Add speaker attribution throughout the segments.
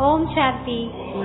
Speaker 1: ఓం శాంతి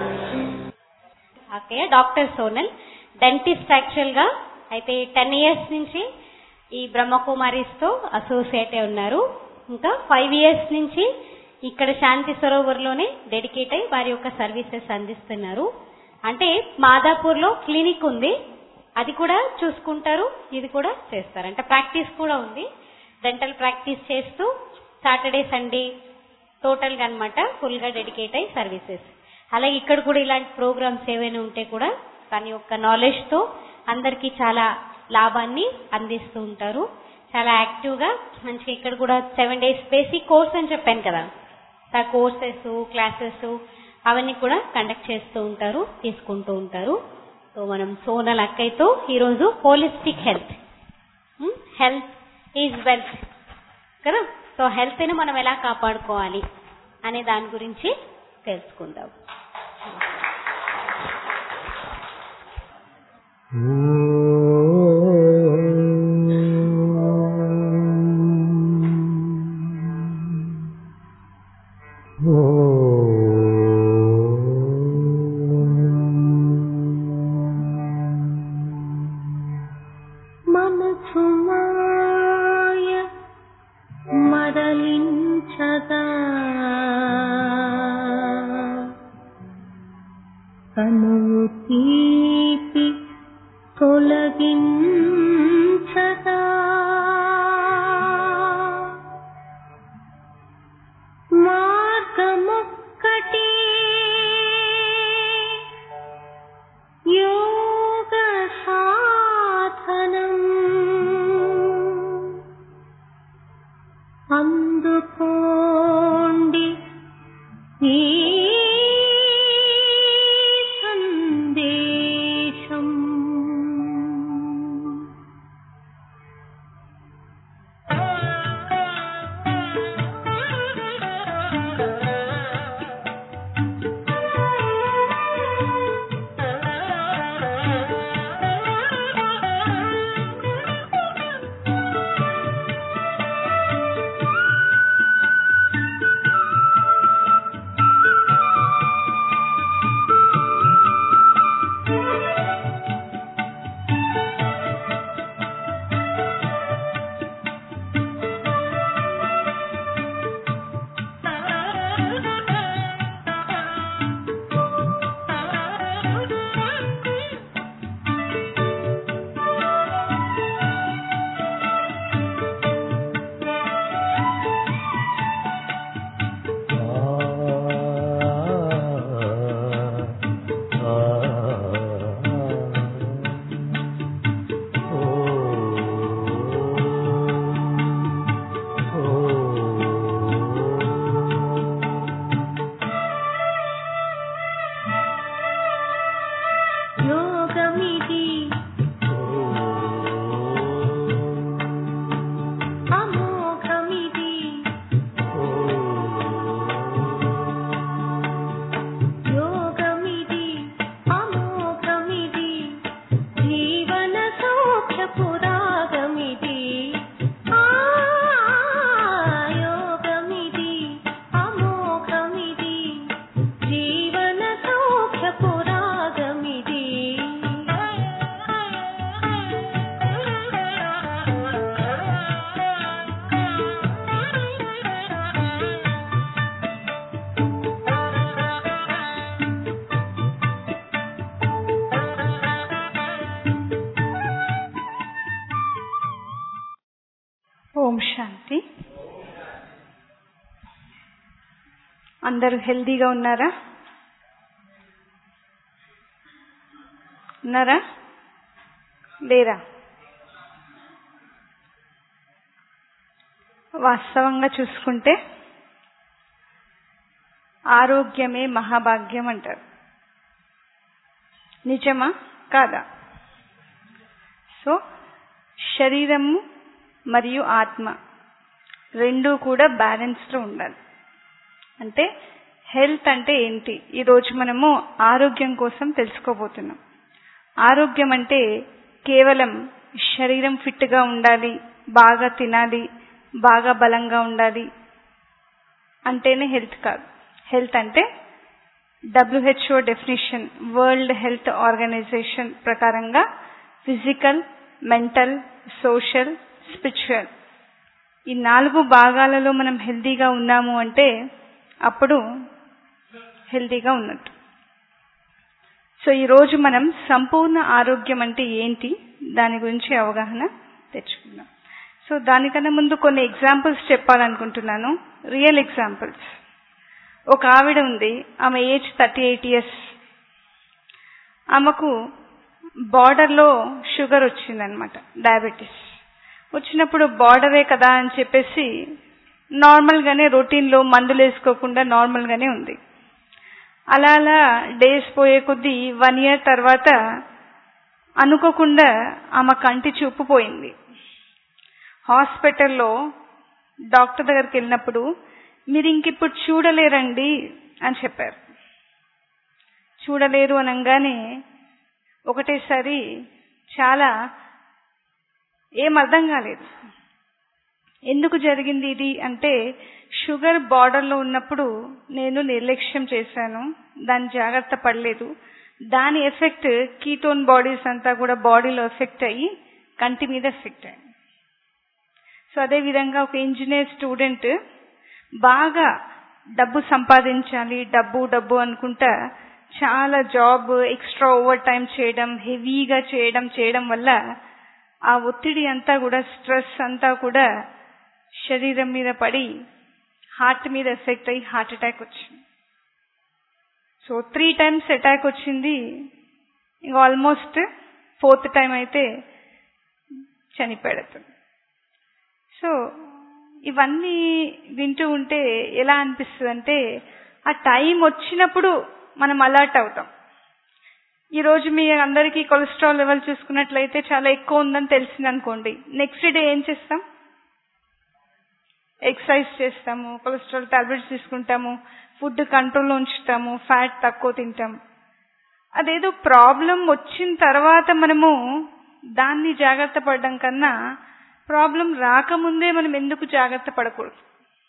Speaker 1: okay doctor Sonal dentist actual గా అయితే టెన్ ఇయర్స్ నుంచి ఈ బ్రహ్మకుమారిస్ తో అసోసియేట్ అయి ఉన్నారు ఇంకా ఫైవ్ ఇయర్స్ నుంచి ఇక్కడ శాంతి సరోవర్ లోనే డెడికేట్ అయి వారి యొక్క సర్వీసెస్ అందిస్తున్నారు అంటే మాదాపూర్ లో క్లినిక్ ఉంది అది కూడా చూసుకుంటారు ఇది కూడా చేస్తారు అంటే ప్రాక్టీస్ కూడా ఉంది డెంటల్ ప్రాక్టీస్ చేస్తూ సాటర్డే సండే టోటల్ గా అనమాట ఫుల్ గా డెడికేట్ అయి సర్వీసెస్ అలాగే ఇక్కడ కూడా ఇలాంటి ప్రోగ్రామ్స్ ఏవైనా ఉంటే కూడా తన యొక్క నాలెడ్జ్ తో అందరికీ చాలా లాభాన్ని అందిస్తూ ఉంటారు చాలా యాక్టివ్ గా మంచిగా ఇక్కడ కూడా సెవెన్ డేస్ బేసిక్ కోర్స్ అని చెప్పాను కదా ఆ కోర్సెస్ క్లాసెస్ అవన్నీ కూడా కండక్ట్ చేస్తూ ఉంటారు తీసుకుంటూ ఉంటారు సో మనం సోనల్ అక్కయ్యతో ఈరోజు holistic health health is wealth కదా సో హెల్త్ ని మనం ఎలా కాపాడుకోవాలి అనే దాని గురించి తెలుసుకుందాం
Speaker 2: మనసు మాయ మరలించగా తనువు తీపి తొలగించగా మార్గమొక్కటి యోగ సాధనం అందుకోండి ఈ సందేశం యోగమిది అమోఘమిది యోగమిది అమోఘమిది జీవన సౌఖ్య పురాగమిది ఆ యోగమిది అమోఘమిది జీవన సౌఖ్య పురాగమిది
Speaker 3: ఓం శాంతి అందరూ హెల్దీగా ఉన్నారా ఉన్నారా లేరా వాస్తవంగా చూసుకుంటే ఆరోగ్యమే మహాభాగ్యం అంటారు నిజమా కాదా సో శరీరము మరియు ఆత్మ రెండూ కూడా బ్యాలెన్స్లో ఉండాలి అంటే హెల్త్ అంటే ఏంటి ఈరోజు మనము ఆరోగ్యం కోసం తెలుసుకోబోతున్నాం ఆరోగ్యం అంటే కేవలం శరీరం ఫిట్గా ఉండాలి బాగా తినాలి బాగా బలంగా ఉండాలి అంటేనే హెల్త్ కాదు హెల్త్ అంటే WHO definition world health organization ప్రకారంగా ఫిజికల్ మెంటల్ సోషల్ స్పిరిచువల్ ఈ నాలుగు భాగాలలో మనం హెల్తీగా ఉన్నాము అంటే అప్పుడు హెల్తీగా ఉన్నట్టు సో ఈరోజు మనం సంపూర్ణ ఆరోగ్యం అంటే ఏంటి దాని గురించి అవగాహన తెచ్చుకుందాం సో దానికన్నా ముందు కొన్ని ఎగ్జాంపుల్స్ చెప్పాలనుకుంటున్నాను రియల్ ఎగ్జాంపుల్స్ ఒక ఆవిడ ఉంది ఆమె ఏజ్ థర్టీ ఎయిట్ ఇయర్స్ ఆమెకు బార్డర్లో షుగర్ వచ్చిందనమాట డయాబెటీస్ వచ్చినప్పుడు బార్డరే కదా అని చెప్పేసి నార్మల్గానే రొటీన్లో మందులు వేసుకోకుండా నార్మల్గానే ఉంది అలా అలా డేస్ పోయే కొద్దీ వన్ ఇయర్ తర్వాత అనుకోకుండా ఆమె కంటి చూపు పోయింది హాస్పిటల్లో డాక్టర్ దగ్గరికి వెళ్ళినప్పుడు మీరు ఇంకిప్పుడు చూడలేరండి అని చెప్పారు చూడలేరు అనగానే ఒకటేసారి చాలా ఏం అర్థం కాలేదు ఎందుకు జరిగింది ఇది అంటే షుగర్ బార్డర్లో ఉన్నప్పుడు నేను నిర్లక్ష్యం చేశాను దాని జాగ్రత్త పడలేదు దాని ఎఫెక్ట్ కీటోన్ బాడీస్ అంతా కూడా బాడీలో ఎఫెక్ట్ అయ్యి కంటి మీద ఎఫెక్ట్ అయ్యింది సో అదే విధంగా ఒక ఇంజనీర్ స్టూడెంట్ బాగా డబ్బు సంపాదించాలి డబ్బు డబ్బు అనుకుంటా చాలా జాబ్ ఎక్స్ట్రా ఓవర్ టైం చేయడం హెవీగా చేయడం చేయడం వల్ల ఆ ఒత్తిడి అంతా కూడా స్ట్రెస్ అంతా కూడా శరీరం మీద పడి హార్ట్ మీద ఎఫెక్ట్ అయ్యి హార్ట్ అటాక్ వచ్చింది సో త్రీ టైమ్స్ అటాక్ వచ్చింది ఇంకా ఆల్మోస్ట్ ఫోర్త్ టైం అయితే చనిపోయాడు అతను సో ఇవన్నీ వింటూ ఉంటే ఎలా అనిపిస్తుంది అంటే ఆ టైం వచ్చినప్పుడు మనం అలర్ట్ అవుతాం ఈరోజు మీ అందరికీ కొలెస్ట్రాల్ లెవెల్ చూసుకున్నట్లయితే చాలా ఎక్కువ ఉందని తెలిసింది అనుకోండి నెక్స్ట్ డే ఏం చేస్తాం ఎక్సర్సైజ్ చేస్తాము కొలెస్ట్రాల్ టాబ్లెట్స్ తీసుకుంటాము ఫుడ్ కంట్రోల్లో ఉంచుతాము ఫ్యాట్ తక్కువ తింటాం అదేదో ప్రాబ్లం వచ్చిన తర్వాత మనము దాన్ని జాగ్రత్త పడడం కన్నా ప్రాబ్లం రాకముందే మనం ఎందుకు జాగ్రత్త పడకూడదు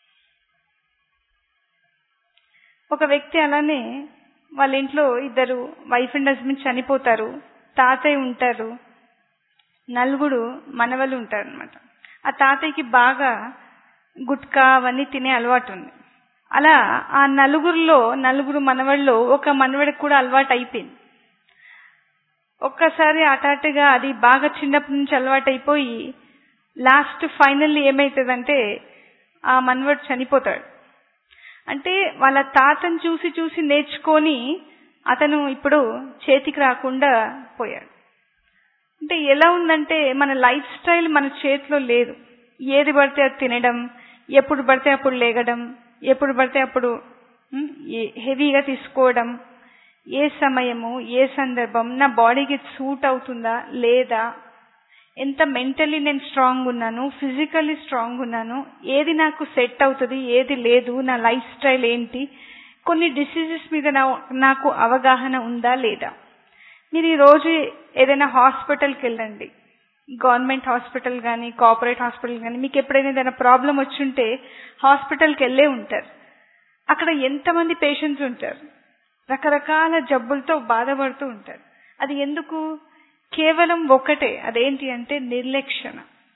Speaker 3: ఒక వ్యక్తి అలానే వాళ్ళ ఇంట్లో ఇద్దరు వైఫ్ అండ్ హస్బెండ్ చనిపోతారు తాతయ్య ఉంటారు నలుగురు మనవలు ఉంటారు అనమాట ఆ తాతయ్యకి బాగా గుట్కా అవన్నీ తినే అలవాటు ఉంది అలా ఆ నలుగురిలో నలుగురు మనవల్లో ఒక మనవడికి కూడా అలవాటు అయిపోయింది ఒక్కసారి హఠాత్తుగా అది బాగా చిన్నప్పటి నుంచి అలవాటు అయిపోయి లాస్ట్ ఫైనల్లీ ఏమవుతుందంటే ఆ మనవడు చనిపోతాడు అంటే వాళ్ళ తాతను చూసి చూసి నేర్చుకొని అతను ఇప్పుడు చేతికి రాకుండా పోయాడు అంటే ఎలా ఉందంటే మన లైఫ్ స్టైల్ మన చేతిలో లేదు ఏది పడితే అది తినడం ఎప్పుడు పడితే అప్పుడు లేగడం ఎప్పుడు పడితే అప్పుడు హెవీగా తీసుకోవడం ఏ సమయము ఏ సందర్భం నా బాడీకి సూట్ అవుతుందా లేదా ఎంత మెంటలీ నేను స్ట్రాంగ్ ఉన్నాను ఫిజికల్లీ స్ట్రాంగ్ ఉన్నాను ఏది నాకు సెట్ అవుతుంది ఏది లేదు నా లైఫ్ స్టైల్ ఏంటి కొన్ని డిసీజెస్ మీద నాకు అవగాహన ఉందా లేదా మీరు ఈరోజు ఏదైనా హాస్పిటల్కి వెళ్ళండి గవర్నమెంట్ హాస్పిటల్ కానీ కార్పొరేట్ హాస్పిటల్ కానీ మీకు ఎప్పుడైనా ఏదైనా ప్రాబ్లం వచ్చుంటే హాస్పిటల్కి వెళ్ళే ఉంటారు అక్కడ ఎంతమంది పేషెంట్స్ ఉంటారు రకరకాల జబ్బులతో బాధపడుతూ ఉంటారు అది ఎందుకు కేవలం ఒకటే అదేంటి అంటే నిర్లక్షణ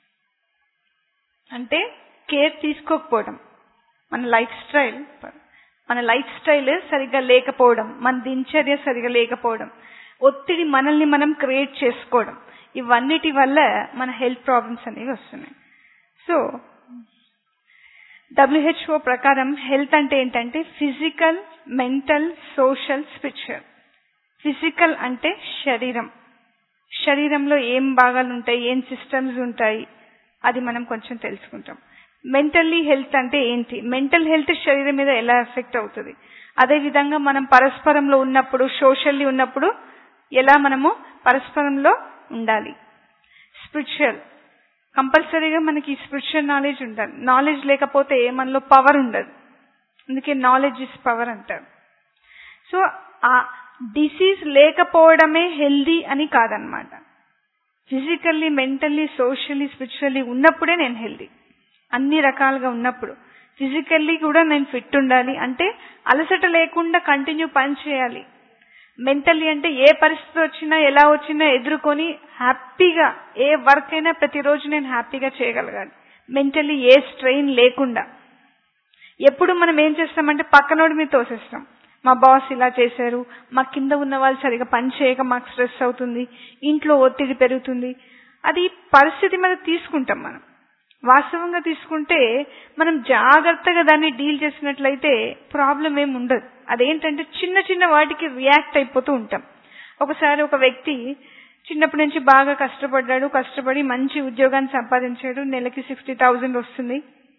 Speaker 3: అంటే కేర్ తీసుకోకపోవడం మన లైఫ్ స్టైల్ మన లైఫ్ స్టైల్ సరిగ్గా లేకపోవడం మన దినచర్య సరిగా లేకపోవడం ఒత్తిడి మనల్ని మనం క్రియేట్ చేసుకోవడం ఇవన్నిటి వల్ల మన హెల్త్ ప్రాబ్లమ్స్ అనేవి వస్తున్నాయి సో డబ్ల్యూహెచ్ఓ ప్రకారం హెల్త్ అంటే ఏంటంటే physical mental social spiritual physical అంటే శరీరం శరీరంలో ఏం భాగాలు ఉంటాయి ఏం సిస్టమ్స్ ఉంటాయి అది మనం కొంచెం తెలుసుకుంటాం మెంటల్లీ హెల్త్ అంటే ఏంటి మెంటల్ హెల్త్ శరీరం మీద ఎలా ఎఫెక్ట్ అవుతుంది అదే విధంగా మనం పరస్పరంలో ఉన్నప్పుడు సోషల్లీ ఉన్నప్పుడు ఎలా మనము పరస్పరంలో ఉండాలి స్పిరిచువల్ కంపల్సరీగా మనకి స్పిరిచువల్ నాలెడ్జ్ ఉండాలి నాలెడ్జ్ లేకపోతే మనలో పవర్ ఉండదు అందుకే నాలెడ్జ్ ఇస్ పవర్ అంటారు సో ఆ డిసీజ్ లేకపోవడమే హెల్దీ అని కాదనమాట ఫిజికల్లీ మెంటల్లీ సోషల్లీ స్పిరిచువల్లీ ఉన్నప్పుడే నేను హెల్దీ అన్ని రకాలుగా ఉన్నప్పుడు ఫిజికల్లీ కూడా నేను ఫిట్ ఉండాలి అంటే అలసట లేకుండా కంటిన్యూ పని చేయాలి మెంటల్లీ అంటే ఏ పరిస్థితి వచ్చినా ఎలా వచ్చినా ఎదుర్కొని హ్యాపీగా ఏ వర్క్ అయినా ప్రతిరోజు నేను హ్యాపీగా చేయగలగాలి మెంటల్లీ ఏ స్ట్రెయిన్ లేకుండా ఎప్పుడు మనం ఏం చేస్తామంటే పక్కనోడి మీద తోసేస్తాం మా బాస్ ఇలా చేశారు మా కింద ఉన్న వాళ్ళు సరిగా పని చేయక మాకు స్ట్రెస్ అవుతుంది ఇంట్లో ఒత్తిడి పెరుగుతుంది అది పరిస్థితి మీద తీసుకుంటాం మనం వాస్తవంగా తీసుకుంటే మనం జాగ్రత్తగా దాన్ని డీల్ చేసినట్లయితే ప్రాబ్లం ఏమి ఉండదు అదేంటంటే చిన్న చిన్న వాటికి రియాక్ట్ అయిపోతూ ఉంటాం ఒకసారి ఒక వ్యక్తి చిన్నప్పటి నుంచి బాగా కష్టపడ్డాడు కష్టపడి మంచి ఉద్యోగాన్ని సంపాదించాడు నెలకి సిక్స్టీ థౌజండ్ వస్తుంది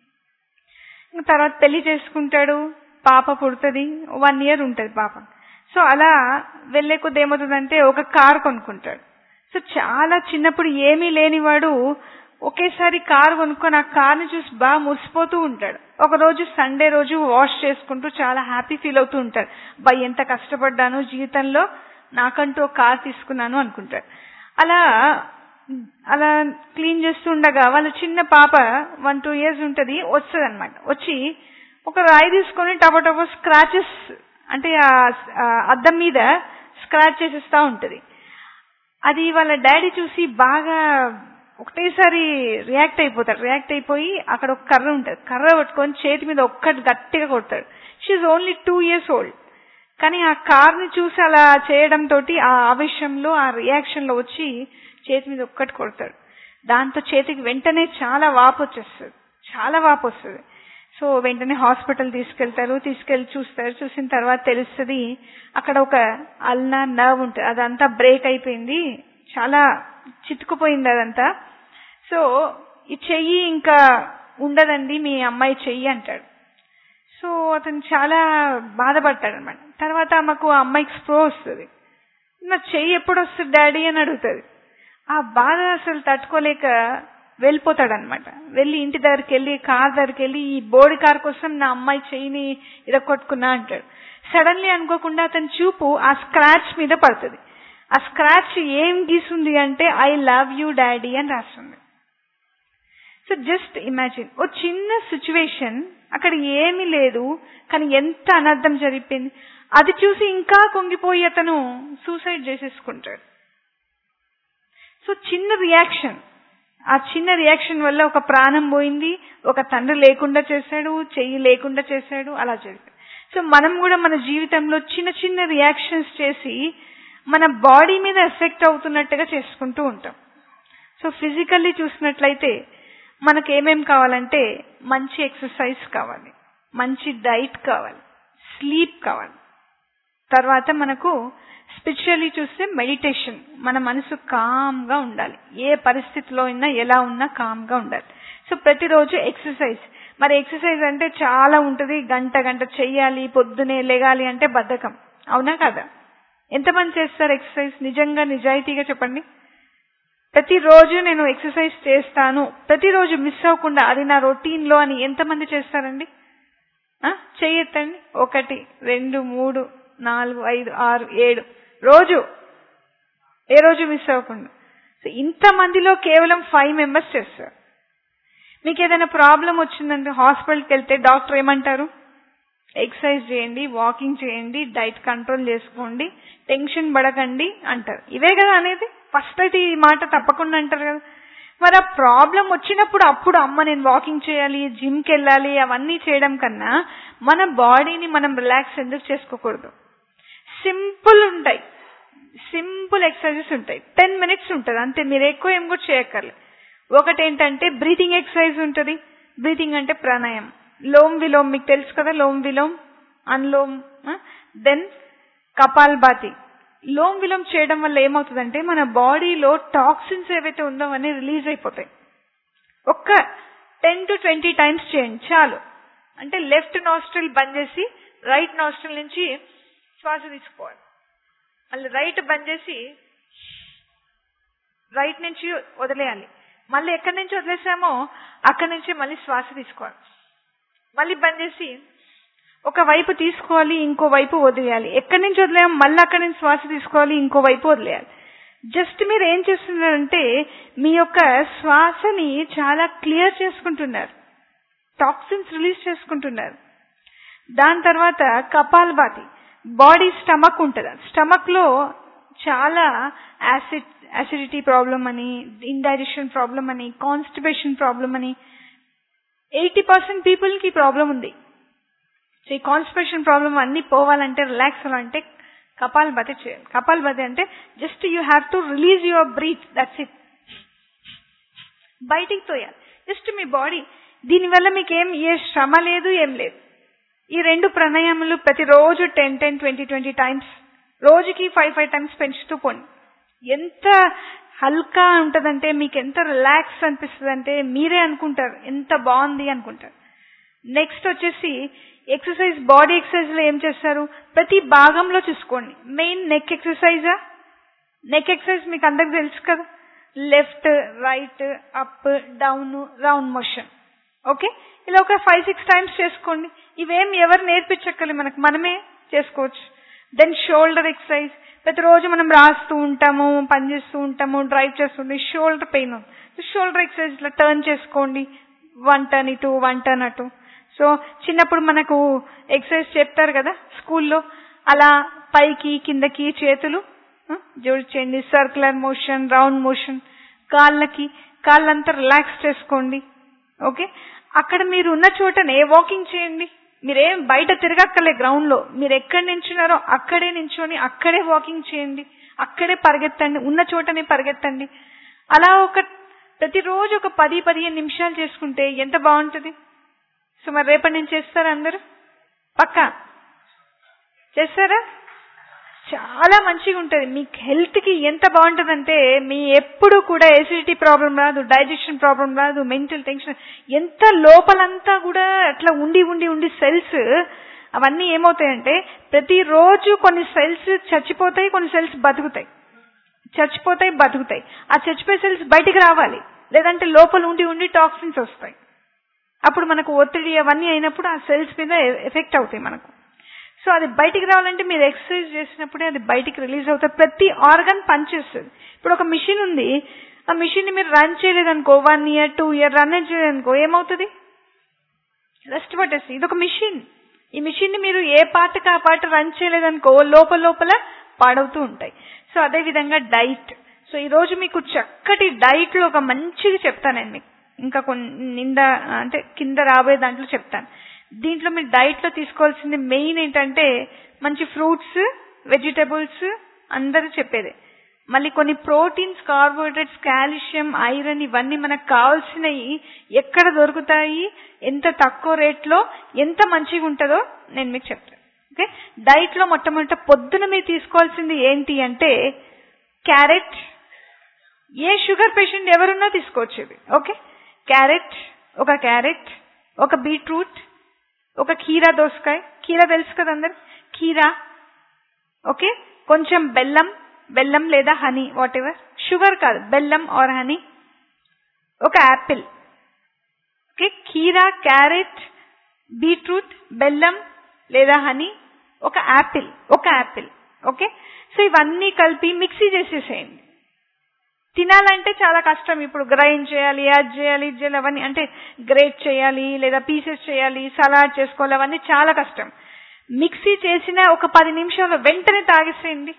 Speaker 3: ఇంకా తర్వాత పెళ్లి చేసుకుంటాడు పాప పుడుతుంది వన్ ఇయర్ ఉంటుంది పాప సో అలా వెళ్లే కొద్ది ఏమవుతుందంటే ఒక కార్ కొనుక్కుంటాడు సో చాలా చిన్నప్పుడు ఏమీ లేనివాడు ఒకేసారి కార్ కొనుక్కొని ఆ కార్ని చూసి బాగా మురిసిపోతూ ఉంటాడు ఒక రోజు సండే రోజు వాష్ చేసుకుంటూ చాలా హ్యాపీ ఫీల్ అవుతూ ఉంటాడు బా ఎంత కష్టపడ్డాను జీవితంలో నాకంటూ ఒక కార్ తీసుకున్నాను అనుకుంటాడు అలా అలా క్లీన్ చేస్తూ ఉండగా వాళ్ళ చిన్న పాప వన్ టూ ఇయర్స్ ఉంటది వస్తుంది అనమాట వచ్చి ఒక రాయి తీసుకొని టపో టపో స్క్రాచెస్ అంటే ఆ ఆ అద్దం మీద స్క్రాచ్ చేసేస్తా ఉంటది అది వాళ్ళ డాడీ చూసి బాగా ఒకటేసారి రియాక్ట్ అయిపోతాడు రియాక్ట్ అయిపోయి అక్కడ ఒక కర్ర ఉంటుంది కర్ర పట్టుకొని చేతి మీద ఒక్కటి గట్టిగా కొడతాడు she only two years old కానీ ఆ కార్ని చూసి అలా చేయడం తోటి ఆ ఆవేశంలో ఆ రియాక్షన్ లో వచ్చి చేతి మీద ఒక్కటి కొడతాడు దాంతో చేతికి వెంటనే చాలా వాపు వచ్చేస్తుంది చాలా వాపు వస్తుంది సో వెంటనే హాస్పిటల్ తీసుకెళ్తారు తీసుకెళ్లి చూస్తారు చూసిన తర్వాత తెలుస్తుంది అక్కడ ఒక అల్నా నర్వ్ ఉంటుంది అదంతా బ్రేక్ అయిపోయింది చాలా చితుకుపోయింది అదంతా సో ఈ చెయ్యి ఇంకా ఉండదండి మీ అమ్మాయి చెయ్యి అంటాడు సో అతను చాలా బాధపడతాడు అనమాట తర్వాత మాకు ఆ అమ్మాయికి స్ప్రో వస్తుంది నా చెయ్యి ఎప్పుడు వస్తుంది డాడీ అని అడుగుతుంది ఆ బాధ అసలు తట్టుకోలేక వెళ్ళిపోతాడు అనమాట వెళ్ళి ఇంటి దగ్గరికి వెళ్ళి కార్ దగ్గరికి వెళ్ళి ఈ బోడి కార్ కోసం నా అమ్మాయి చెయ్యిని ఇరగొట్టుకున్నా అంటాడు సడన్లీ అనుకోకుండా అతని చూపు ఆ స్క్రాచ్ మీద పడుతుంది ఆ స్క్రాచ్ ఏం గీసుంది అంటే ఐ లవ్ యూ డాడీ అని రాస్తుంది సో జస్ట్ ఇమాజిన్ ఓ చిన్న సిచ్యువేషన్ అక్కడ ఏమీ లేదు కానీ ఎంత అనర్థం జరిపింది అది చూసి ఇంకా కుంగిపోయి అతను సూసైడ్ చేసేసుకుంటాడు సో చిన్న రియాక్షన్ ఆ చిన్న రియాక్షన్ వల్ల ఒక ప్రాణం పోయింది ఒక తండ్రి లేకుండా చేశాడు చెయ్యి లేకుండా చేశాడు అలా జరిగింది సో మనం కూడా మన జీవితంలో చిన్న చిన్న రియాక్షన్స్ చేసి మన బాడీ మీద ఎఫెక్ట్ అవుతున్నట్టుగా చేసుకుంటూ ఉంటాం సో ఫిజికల్లీ చూసినట్లయితే మనకు ఏమేం కావాలంటే మంచి ఎక్సర్సైజ్ కావాలి మంచి డైట్ కావాలి స్లీప్ కావాలి తర్వాత మనకు స్పిరిచువల్లీ చూస్తే మెడిటేషన్ మన మనసు కామ్ గా ఉండాలి ఏ పరిస్థితిలో అయినా ఎలా ఉన్నా కామ్ గా ఉండాలి సో ప్రతిరోజు ఎక్సర్సైజ్ మరి ఎక్సర్సైజ్ అంటే చాలా ఉంటుంది గంట గంట చెయ్యాలి పొద్దునే లెగాలి అంటే బద్ధకం అవునా కదా ఎంతమంది చేస్తారు ఎక్సర్సైజ్ నిజంగా నిజాయితీగా చెప్పండి ప్రతిరోజు నేను ఎక్సర్సైజ్ చేస్తాను ప్రతిరోజు మిస్ అవ్వకుండా అది నా రొటీన్ లో అని ఎంతమంది చేస్తారండి చెయ్యొద్దండి ఒకటి రెండు మూడు నాలుగు ఐదు ఆరు ఏడు రోజు ఏ రోజు మిస్ అవ్వకుండా సో ఇంతమందిలో కేవలం ఫైవ్ మెంబర్స్ చేస్తారు మీకు ఏదైనా ప్రాబ్లం వచ్చిందంటే హాస్పిటల్కి వెళ్తే డాక్టర్ ఏమంటారు ఎక్సర్సైజ్ చేయండి వాకింగ్ చేయండి డైట్ కంట్రోల్ చేసుకోండి టెన్షన్ పడకండి అంటారు ఇవే కదా అనేది ఫస్ట్ అయితే ఈ మాట తప్పకుండా అంటారు కదా మరి ఆ ప్రాబ్లం వచ్చినప్పుడు అప్పుడు అమ్మ నేను వాకింగ్ చేయాలి జిమ్కి వెళ్ళాలి అవన్నీ చేయడం కన్నా మన బాడీని మనం రిలాక్స్ ఎందుకు చేసుకోకూడదు సింపుల్ ఉంటాయి సింపుల్ ఎక్సర్సైజెస్ ఉంటాయి టెన్ మినిట్స్ ఉంటుంది అంతే మీరు ఎక్కువ ఏం కూడా చేయక్కర్లేదు ఒకటి ఏంటంటే బ్రీతింగ్ ఎక్సర్సైజ్ ఉంటుంది బ్రీతింగ్ అంటే ప్రాణాయామం లోమ్ విలోమ్ మీకు తెలుసు కదా లోమ్ విలోమ్ అన్లోమ్ దెన్ కపాల్ బాతి లోమ్ విలోమ్ చేయడం వల్ల ఏమవుతుందంటే మన బాడీలో టాక్సిన్స్ ఏవైతే ఉందో అవన్నీ రిలీజ్ అయిపోతాయి ఒక్క టెన్ టు ట్వంటీ టైమ్స్ చేయండి చాలు అంటే లెఫ్ట్ నాస్ట్రిల్ బంద్ చేసి రైట్ నాస్ట్రిల్ నుంచి శ్వాస తీసుకోవాలి మళ్ళీ రైట్ బంద్ చేసి రైట్ నుంచి వదిలేయాలి మళ్ళీ ఎక్కడి నుంచి వదిలేసామో అక్కడి నుంచి మళ్ళీ శ్వాస తీసుకోవాలి మళ్ళీ బంద్ చేసి ఒక వైపు తీసుకోవాలి ఇంకో వైపు వదిలేయాలి ఎక్కడి నుంచి వదిలేయాలి మళ్ళీ అక్కడి నుంచి శ్వాస తీసుకోవాలి ఇంకో వైపు వదిలేయాలి జస్ట్ మీరు ఏం చేస్తున్నారంటే మీ యొక్క శ్వాసని చాలా క్లియర్ చేసుకుంటున్నారు టాక్సిన్స్ రిలీజ్ చేసుకుంటున్నారు దాని తర్వాత కపాలభాతి బాడీ స్టమక్ ఉంటుంది స్టమక్ లో చాలా యాసిడ్ యాసిడిటీ ప్రాబ్లం అని ఇండైజెషన్ ప్రాబ్లం అని కాన్స్టిబేషన్ ప్రాబ్లం అని ఎయిటీ పర్సెంట్ పీపుల్ కి ప్రాబ్లం ఉంది సో ఈ కాన్స్టిబేషన్ ప్రాబ్లం అన్ని పోవాలంటే రిలాక్స్ అవ్వాలంటే కపాల్ బతి చేయాలి కపాల్ బతి అంటే just you have to release your breath that's it బయటికి తోయాలి జస్ట్ మీ బాడీ దీనివల్ల మీకు ఏం ఏ శ్రమ లేదు ఏం లేదు ఈ రెండు ప్రాణాయామాలు ప్రతిరోజు ten ten twenty twenty times రోజుకి ఫైవ్ ఫైవ్ టైమ్స్ పెంచుతూ పోండి ఎంత హల్కా ఉంటదంటే మీకు ఎంత రిలాక్స్ అనిపిస్తుంది అంటే మీరే అనుకుంటారు ఎంత బాగుంది అనుకుంటారు నెక్స్ట్ వచ్చేసి ఎక్సర్సైజ్ బాడీ ఎక్సర్సైజ్ లో ఏం చేస్తారు ప్రతి భాగంలో చూసుకోండి మెయిన్ నెక్ ఎక్సర్సైజా నెక్ ఎక్సర్సైజ్ మీకు అందరికి తెలుసు కదా left right up down round motion okay ఇలా ఒక ఫైవ్ సిక్స్ టైమ్స్ చేసుకోండి ఇవేం ఎవరు నేర్పించక్కర్లేదు మనకు మనమే చేసుకోవచ్చు దెన్ షోల్డర్ ఎక్సర్సైజ్ ప్రతిరోజు మనం రాస్తూ ఉంటాము పని చేస్తూ ఉంటాము డ్రైవ్ చేస్తుంటే షోల్డర్ పెయిన్ షోల్డర్ ఎక్సర్సైజ్ ఇట్లా టర్న్ చేసుకోండి వన్ టర్న్ ఇటు వన్ టర్న్ అటు సో చిన్నప్పుడు మనకు ఎక్సర్సైజ్ చెప్తారు కదా స్కూల్లో అలా పైకి కిందకి చేతులు ఆ, జోడించండి సర్క్యులర్ మోషన్ రౌండ్ మోషన్ కాళ్ళకి కాళ్ళంతా రిలాక్స్ చేసుకోండి ఓకే అక్కడ మీరు ఉన్న చోటనే వాకింగ్ చేయండి మీరేం బయట తిరగక్కర్లే గ్రౌండ్ లో మీరు ఎక్కడ నించున్నారో అక్కడే నించొని అక్కడే వాకింగ్ చేయండి అక్కడే పరిగెత్తండి ఉన్న చోటనే పరిగెత్తండి అలా ఒక ప్రతిరోజు ఒక పది పదిహేను నిమిషాలు చేసుకుంటే ఎంత బాగుంటుంది సో మరి రేపటి నుంచి చేస్తారా అందరూ పక్కా చేస్తారా చాలా మంచిగా ఉంటుంది మీ హెల్త్ కి ఎంత బాగుంటుందంటే మీ ఎప్పుడు కూడా ఎసిడిటీ ప్రాబ్లం రాదు డైజెషన్ ప్రాబ్లం రాదు మెంటల్ టెన్షన్ ఎంత లోపలంతా కూడా అట్లా ఉండి ఉండి ఉండి సెల్స్ అవన్నీ ఏమవుతాయంటే ప్రతిరోజు కొన్ని సెల్స్ చచ్చిపోతాయి కొన్ని సెల్స్ బతుకుతాయి చచ్చిపోతాయి బతుకుతాయి ఆ చచ్చిపోయే సెల్స్ బయటికి రావాలి లేదంటే లోపల ఉండి ఉండి టాక్సిన్స్ వస్తాయి అప్పుడు మనకు ఒత్తిడి అవన్నీ అయినప్పుడు ఆ సెల్స్ మీద ఎఫెక్ట్ అవుతాయి మనకు సో అది బయటికి రావాలంటే మీరు ఎక్సర్సైజ్ చేసినప్పుడే అది బయటికి రిలీజ్ అవుతుంది ప్రతి ఆర్గన్ పనిచేస్తుంది ఇప్పుడు ఒక మిషన్ ఉంది ఆ మిషన్ ని మీరు రన్ చేయలేదనుకో one year two year run చేయలేదనుకో ఏమవుతుంది రెస్ట్ పట్టేస్తుంది ఇది ఒక మిషన్ ఈ మిషన్ ని మీరు ఏ పార్ట్కి ఆ పార్ట్ రన్ చేయలేదనుకో లోపల లోపల పాడవుతూ ఉంటాయి సో అదే విధంగా డైట్ సో ఈ రోజు మీకు చక్కటి డైట్ లో ఒక మంచిది చెప్తాను నేను మీకు ఇంకా కొన్ని నింద అంటే కింద రాబోయే దాంట్లో చెప్తాను దీంట్లో మీరు డైట్ లో తీసుకోవాల్సింది మెయిన్ ఏంటంటే మంచి ఫ్రూట్స్ వెజిటబుల్స్ అందరూ చెప్పేదే మళ్ళీ కొన్ని ప్రోటీన్స్ కార్బోహైడ్రేట్స్ కాల్షియం ఐరన్ ఇవన్నీ మనకు కావాల్సినవి ఎక్కడ దొరుకుతాయి ఎంత తక్కువ రేట్లో ఎంత మంచిగా ఉంటుందో నేను మీకు చెప్తాను ఓకే డైట్ లో మొట్టమొదట పొద్దున మీరు తీసుకోవాల్సింది ఏంటి అంటే క్యారెట్ ఏ షుగర్ పేషెంట్ ఎవరున్నా తీసుకోవచ్చు ఇది ఓకే క్యారెట్ ఒక క్యారెట్ ఒక బీట్రూట్ ఒక కీరా దోసకాయ కీరా తెలుసు కదా అందరు కీరా ఓకే కొంచెం బెల్లం బెల్లం లేదా హనీ వాట్ ఎవర్ షుగర్ కాదు బెల్లం ఆర్ హనీ ఒక యాపిల్ ఓకే కీరా క్యారెట్ బీట్రూట్ బెల్లం లేదా హనీ ఒక యాపిల్ ఒక యాపిల్ ఓకే సో ఇవన్నీ కలిపి మిక్సీ చేసేసేయండి తినాలంటే చాలా కష్టం ఇప్పుడు గ్రైండ్ చేయాలి అది చేయాలి ఇది చేయాలి అవన్నీ అంటే గ్రేట్ చేయాలి లేదా పీసెస్ చేయాలి సలాడ్ చేసుకోవాలి అవన్నీ చాలా కష్టం మిక్సీ చేసిన ఒక పది నిమిషాలు వెంటనే తాగేసేయండి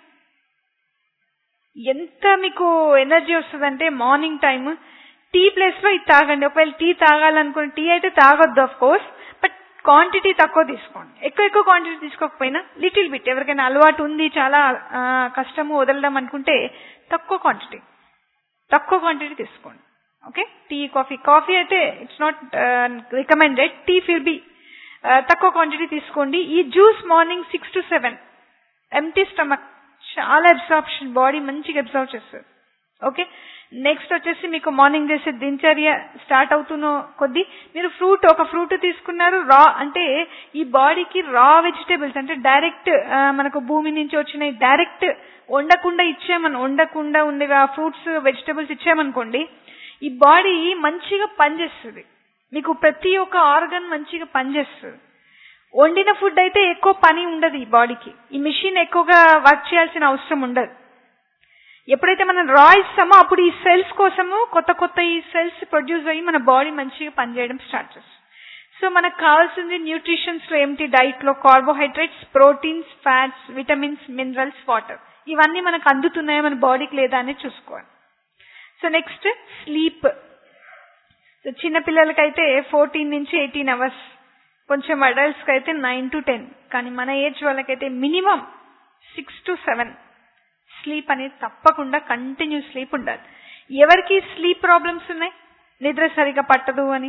Speaker 3: ఎంత మీకు ఎనర్జీ వస్తుందంటే మార్నింగ్ టైం టీ ప్లేస్ లో ఇది తాగండి ఒకవేళ టీ తాగాలనుకున్న టీ అయితే తాగొద్దు ఆఫ్ కోర్స్ బట్ క్వాంటిటీ తక్కువ తీసుకోండి ఎక్కువ ఎక్కువ క్వాంటిటీ తీసుకోకపోయినా లిటిల్ బిట్ ఎవరికైనా అలవాటు ఉంది చాలా ఆ, కష్టము వదలడం అనుకుంటే తక్కువ క్వాంటిటీ తక్కువ క్వాంటిటీ తీసుకోండి ఓకే టీ కాఫీ కాఫీ అయితే ఇట్స్ నాట్ రికమెండెడ్ టీ ఫిల్ బి తక్కువ క్వాంటిటీ తీసుకోండి ఈ juice morning six to seven empty stomach చాలా అబ్సార్ప్షన్ బాడీ మంచిగా అబ్సార్బ్ చేస్తుంది ఓకే నెక్స్ట్ వచ్చేసి మీకు మార్నింగ్ చేసే దినచర్య స్టార్ట్ అవుతున్న కొద్దీ మీరు ఫ్రూట్ ఒక ఫ్రూట్ తీసుకున్నారు రా అంటే ఈ బాడీకి రా వెజిటేబుల్స్ అంటే డైరెక్ట్ మనకు భూమి నుంచి వచ్చిన డైరెక్ట్ వండకుండా ఇచ్చామని వండకుండా ఉండే ఫ్రూట్స్ వెజిటేబుల్స్ ఇచ్చామనుకోండి ఈ బాడీ మంచిగా పనిచేస్తుంది మీకు ప్రతి ఒక్క ఆర్గన్ మంచిగా పనిచేస్తుంది వండిన ఫుడ్ అయితే ఎక్కువ పని ఉండదు ఈ బాడీకి ఈ మిషన్ ఎక్కువగా వర్క్ చేయాల్సిన అవసరం ఉండదు ఎప్పుడైతే మనం రా ఇస్తామో అప్పుడు ఈ సెల్స్ కోసము కొత్త కొత్త ఈ సెల్స్ ప్రొడ్యూస్ అయ్యి మన బాడీ మంచిగా పనిచేయడం స్టార్ట్ చేస్తుంది సో మనకు కావాల్సింది న్యూట్రిషన్స్ లో ఏమిటి డైట్ లో carbohydrates proteins fats vitamins minerals water ఇవన్నీ మనకు అందుతున్నాయా మన బాడీకి లేదా అని చూసుకోవాలి సో నెక్స్ట్ స్లీప్ సో చిన్న పిల్లలకైతే ఫోర్టీన్ నుంచి ఎయిటీన్ అవర్స్ కొంచెం అడల్ట్స్కి అయితే నైన్ టు టెన్ కానీ మన ఏజ్ వాళ్ళకైతే minimum six to seven sleep అనేది తప్పకుండా కంటిన్యూ స్లీప్ ఉండాలి ఎవరికి స్లీప్ ప్రాబ్లమ్స్ ఉన్నాయి నిద్ర సరిగా పట్టదు అని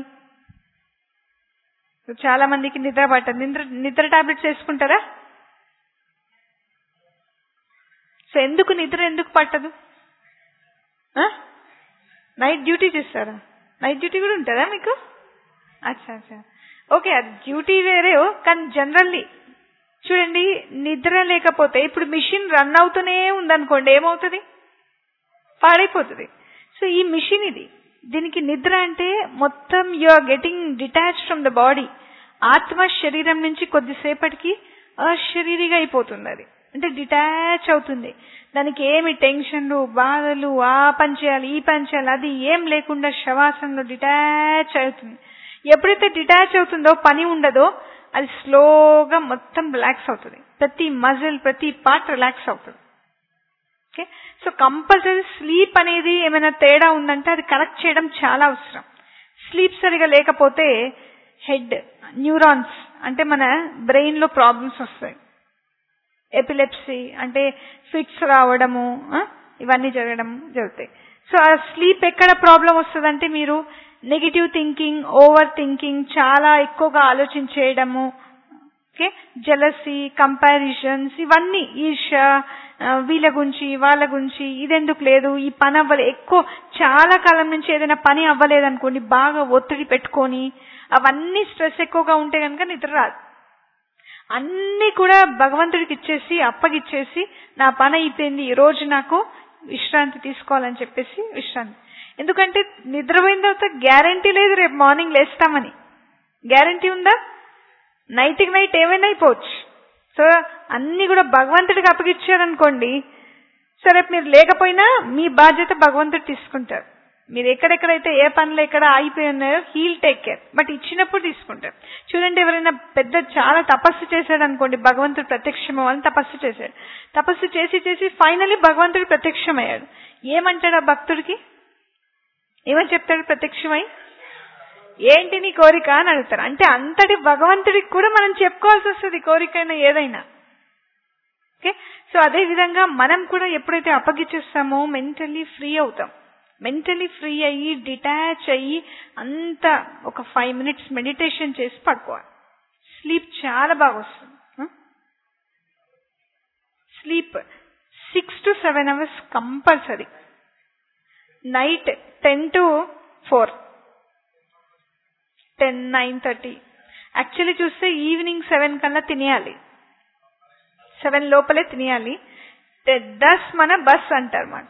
Speaker 3: చాలా మందికి నిద్ర పట్టదు నిద్ర నిద్ర టాబ్లెట్స్ వేసుకుంటారా సో ఎందుకు నిద్ర ఎందుకు పట్టదు నైట్ డ్యూటీ చేస్తారా నైట్ డ్యూటీ కూడా ఉంటుందా మీకు అచ్చా అచ్చా ఓకే అది డ్యూటీ వేరే కానీ జనరల్లీ చూడండి నిద్ర లేకపోతే ఇప్పుడు మిషన్ రన్ అవుతూనే ఉందనుకోండి ఏమవుతుంది పాడైపోతుంది సో ఈ మిషన్ ఇది దీనికి నిద్ర అంటే మొత్తం you are getting detach from the body ఆత్మ శరీరం నుంచి కొద్దిసేపటికి అశరీరిగా అయిపోతుంది అది అంటే డిటాచ్ అవుతుంది దానికి ఏమి టెన్షన్లు బాధలు ఆ పని చేయాలి ఈ పని చేయాలి అది ఏం లేకుండా శవాసంలో డిటాచ్ అవుతుంది ఎప్పుడైతే డిటాచ్ అవుతుందో పని ఉండదో అది స్లోగా మొత్తం రిలాక్స్ అవుతుంది ప్రతి మజిల్ ప్రతి పార్ట్ రిలాక్స్ అవుతుంది ఓకే సో కంపల్సరీ స్లీప్ అనేది ఏమైనా తేడా ఉందంటే అది కరెక్ట్ చేయడం చాలా అవసరం స్లీప్ సరిగా లేకపోతే హెడ్ న్యూరాన్స్ అంటే మన బ్రెయిన్ లో ప్రాబ్లమ్స్ వస్తాయి ఎపిలెప్సీ అంటే ఫిట్స్ రావడము ఇవన్నీ జరగడం జరుగుతాయి సో ఆ స్లీప్ ఎక్కడ ప్రాబ్లం వస్తుందంటే మీరు నెగిటివ్ థింకింగ్ ఓవర్ థింకింగ్ చాలా ఎక్కువగా ఆలోచించేయడము ఓకే జలసీ కంపారిజన్స్ ఇవన్నీ ఈర్ష వీళ్ళ గురించి వాళ్ళ గురించి ఇదెందుకు లేదు ఈ పని అవ్వలేదు ఎక్కువ చాలా కాలం నుంచి ఏదైనా పని అవ్వలేదు అనుకోండి బాగా ఒత్తిడి పెట్టుకొని అవన్నీ స్ట్రెస్ ఎక్కువగా ఉంటే కనుక నిద్ర రాదు అన్ని కూడా భగవంతుడికి ఇచ్చేసి అప్పగిచ్చేసి నా పని అయిపోయింది ఈ రోజు నాకు విశ్రాంతి తీసుకోవాలని చెప్పేసి విశ్రాంతి ఎందుకంటే నిద్రపోయిన తర్వాత గ్యారంటీ లేదు రేపు మార్నింగ్ లేస్తామని గ్యారంటీ ఉందా నైట్కి నైట్ ఏమైనా అయిపోవచ్చు సో అన్ని కూడా భగవంతుడికి అప్పగిచ్చారనుకోండి సో రేపు మీరు లేకపోయినా మీ బాధ్యత భగవంతుడు తీసుకుంటారు మీరు ఎక్కడెక్కడైతే ఏ పనులు ఎక్కడ ఆగిపోయి ఉన్నాయో హీల్ టేక్ కేర్ బట్ ఇచ్చినప్పుడు తీసుకుంటారు చూడండి ఎవరైనా పెద్ద చాలా తపస్సు చేశాడు అనుకోండి భగవంతుడు ప్రత్యక్షం అని తపస్సు చేశాడు తపస్సు చేసి చేసి ఫైనలీ భగవంతుడు ప్రత్యక్షమయ్యాడు ఏమంటాడు ఆ భక్తుడికి ఏమని చెప్తాడు ప్రత్యక్షమై ఏంటి నీ కోరిక అని అడుగుతారు అంటే అంతటి భగవంతుడికి కూడా మనం చెప్పుకోవాల్సి వస్తుంది కోరికైనా ఏదైనా ఓకే సో అదే విధంగా మనం కూడా ఎప్పుడైతే అప్పగిచ్చేస్తామో మెంటల్లీ ఫ్రీ అవుతాం మెంటలీ ఫ్రీ అయ్యి డిటాచ్ అయ్యి అంత ఒక ఫైవ్ మినిట్స్ మెడిటేషన్ చేసి పడుకోవాలి స్లీప్ చాలా బాగా వస్తుంది sleep six to seven hours compulsory night ten to four ten nine thirty actually చూస్తే ఈవినింగ్ సెవెన్ కల్లా తినేయాలి సెవెన్ లోపలే తినేయాలి దస్ మన బస్ అంటారు మాట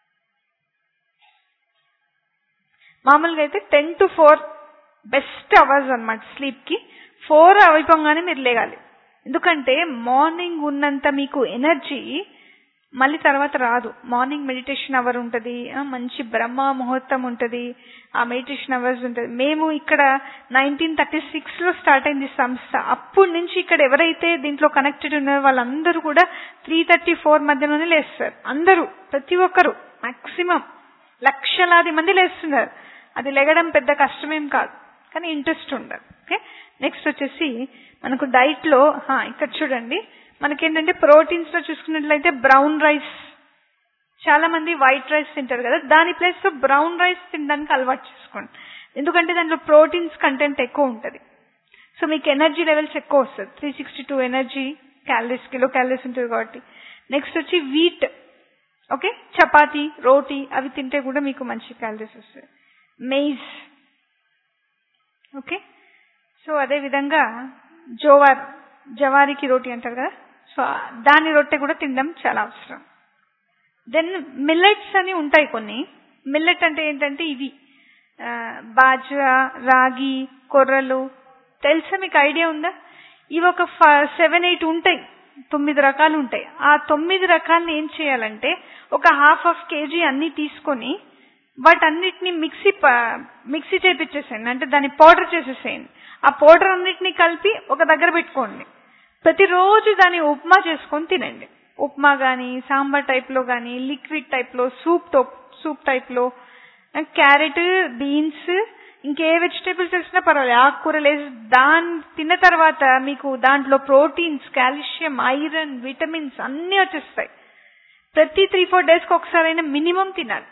Speaker 3: మామూలుగా అయితే ten to four best hours అనమాట స్లీప్ కి ఫోర్ అయిపోగానే మీరు లేగాలి ఎందుకంటే మార్నింగ్ ఉన్నంత మీకు ఎనర్జీ మళ్ళీ తర్వాత రాదు మార్నింగ్ మెడిటేషన్ అవర్ ఉంటుంది మంచి బ్రహ్మ ముహూర్తం ఉంటుంది ఆ మెడిటేషన్ అవర్స్ ఉంటుంది మేము ఇక్కడ నైన్టీన్ థర్టీ సిక్స్ లో స్టార్ట్ అయింది సంస్థ అప్పటి నుంచి ఇక్కడ ఎవరైతే దీంట్లో కనెక్టెడ్ ఉన్నారో వాళ్ళందరూ కూడా త్రీ థర్టీ ఫోర్ మధ్యలోనే లేస్తారు అందరూ ప్రతి ఒక్కరు మాక్సిమం లక్షలాది మంది లేస్తున్నారు అది లెగడం పెద్ద కష్టమేం కాదు కానీ ఇంట్రెస్ట్ ఉండదు ఓకే నెక్స్ట్ వచ్చేసి మనకు డైట్ లో ఇక్కడ చూడండి మనకేంటంటే ప్రోటీన్స్ లో చూసుకున్నట్లయితే బ్రౌన్ రైస్ చాలా మంది వైట్ రైస్ తింటారు కదా దాని ప్లేస్ లో బ్రౌన్ రైస్ తినడానికి అలవాటు చేసుకోండి ఎందుకంటే దాంట్లో ప్రోటీన్స్ కంటెంట్ ఎక్కువ ఉంటుంది సో మీకు ఎనర్జీ లెవెల్స్ ఎక్కువ వస్తుంది three sixty two energy calories kilo calories ఉంటుంది కాబట్టి నెక్స్ట్ వచ్చి వీట్ ఓకే చపాతీ రోటీ అవి తింటే కూడా మీకు మంచి క్యాలరీస్ వస్తాయి మెయిజ్ ఓకే సో అదే విధంగా జోవార్ జవారికి రోటీ అంటారు కదా సో దాని రొట్టె కూడా తినడం చాలా అవసరం దెన్ మిల్లెట్స్ అని ఉంటాయి కొన్ని మిల్లెట్ అంటే ఏంటంటే ఇవి బాజ్రా రాగి కొర్రలు తెలుసా మీకు ఐడియా ఉందా ఇవి ఒక సెవెన్ ఎయిట్ ఉంటాయి తొమ్మిది రకాలు ఉంటాయి ఆ తొమ్మిది రకాలను ఏం చేయాలంటే ఒక హాఫ్ హాఫ్ కేజీ అన్ని తీసుకొని వాటన్నిటిని మిక్సీ ప- మిక్సీ చేపించేసేయండి అంటే దాన్ని పౌడర్ చేసేసేయండి ఆ పౌడర్ అన్నిటిని కలిపి ఒక దగ్గర పెట్టుకోండి ప్రతిరోజు దాన్ని ఉప్మా చేసుకొని తినండి ఉప్మా కానీ సాంబార్ టైప్లో కానీ లిక్విడ్ టైప్లో సూప్ టో సూప్ టైప్లో క్యారెట్ బీన్స్ ఇంకే వెజిటేబుల్స్ వేసినా పర్వాలేదు ఆకుకూరలు వేసి దాన్ని తిన్న తర్వాత మీకు దాంట్లో ప్రోటీన్స్ కాల్షియం ఐరన్ విటమిన్స్ అన్నీ వచ్చేస్తాయి ప్రతి త్రీ ఫోర్ డేస్కి ఒకసారైనా మినిమం తినాలి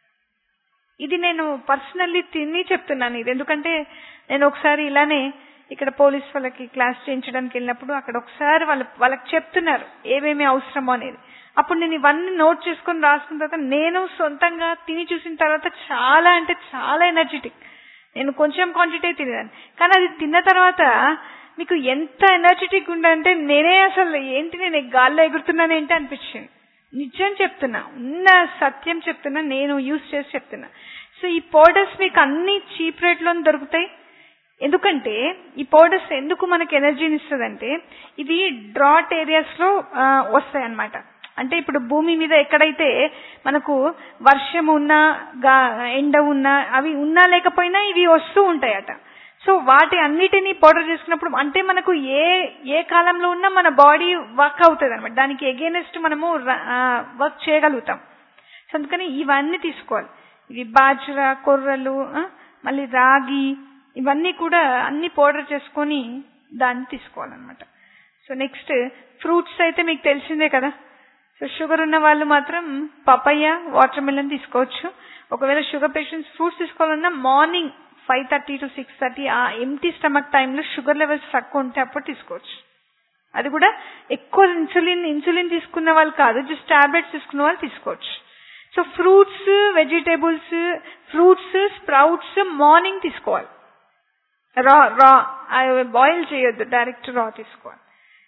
Speaker 3: ఇది నేను పర్సనల్లీ తిని చెప్తున్నాను ఇది ఎందుకంటే నేను ఒకసారి ఇలానే ఇక్కడ పోలీస్ వాళ్ళకి క్లాస్ చేయించడానికి వెళ్ళినప్పుడు అక్కడ ఒకసారి వాళ్ళ వాళ్ళకి చెప్తున్నారు ఏమేమి అవసరమో అనేది అప్పుడు నేను ఇవన్నీ నోట్ చేసుకొని రాసుకున్న తర్వాత నేను సొంతంగా తిని చూసిన తర్వాత చాలా అంటే చాలా ఎనర్జెటిక్ నేను కొంచెం క్వాంటిటీ తినేదాన్ని కానీ అది తిన్న తర్వాత మీకు ఎంత ఎనర్జెటిక్ ఉందంటే నేనే అసలు ఏంటి నేను గాల్లో ఎగురుతున్నాను ఏంటి అనిపించింది నిజం చెప్తున్నా ఉన్న సత్యం చెప్తున్నా నేను యూస్ చేసి చెప్తున్నా సో ఈ పౌడర్స్ మీకు అన్ని చీప్ రేట్లో దొరుకుతాయి ఎందుకంటే ఈ పౌడర్స్ ఎందుకు మనకి ఎనర్జీని ఇస్తుందంటే ఇవి డ్రాట్ ఏరియాస్ లో వస్తాయి అన్నమాట అంటే ఇప్పుడు భూమి మీద ఎక్కడైతే మనకు వర్షం ఉన్నా గా- ఎండ ఉన్నా అవి ఉన్నా లేకపోయినా ఇవి వస్తూ ఉంటాయట సో వాటి అన్నిటినీ పౌడర్ చేసుకున్నప్పుడు అంటే మనకు ఏ ఏ కాలంలో ఉన్నా మన బాడీ వర్క్ అవుతుంది అనమాట దానికి ఎగేనెస్ట్ మనము వర్క్ చేయగలుగుతాం సో అందుకని ఇవన్నీ తీసుకోవాలి ఇవి బాజ్రా కొర్రలు ఆ, మళ్ళీ రాగి ఇవన్నీ కూడా అన్ని పౌడర్ చేసుకొని దాన్ని తీసుకోవాలన్నమాట సో నెక్స్ట్ ఫ్రూట్స్ అయితే మీకు తెలిసిందే కదా సో షుగర్ ఉన్న వాళ్ళు మాత్రం పపయ్య వాటర్ మిలన్ తీసుకోవచ్చు ఒకవేళ షుగర్ పేషెంట్స్ ఫ్రూట్స్ తీసుకోవాలన్నా morning five thirty to six thirty ఆ ఎంటీ స్టమక్ టైంలో షుగర్ లెవెల్స్ తక్కువ ఉంటే అప్పుడు తీసుకోవచ్చు అది కూడా ఎక్కువ ఇన్సులిన్ ఇన్సులిన్ తీసుకున్న వాళ్ళు కాదు జస్ట్ టాబ్లెట్స్ తీసుకున్న వాళ్ళు తీసుకోవచ్చు so fruits vegetables fruits sprouts morning తీసుకోవాలి రా రా బాయిల్ చేయొద్దు డైరెక్ట్ రా తీసుకోవాలి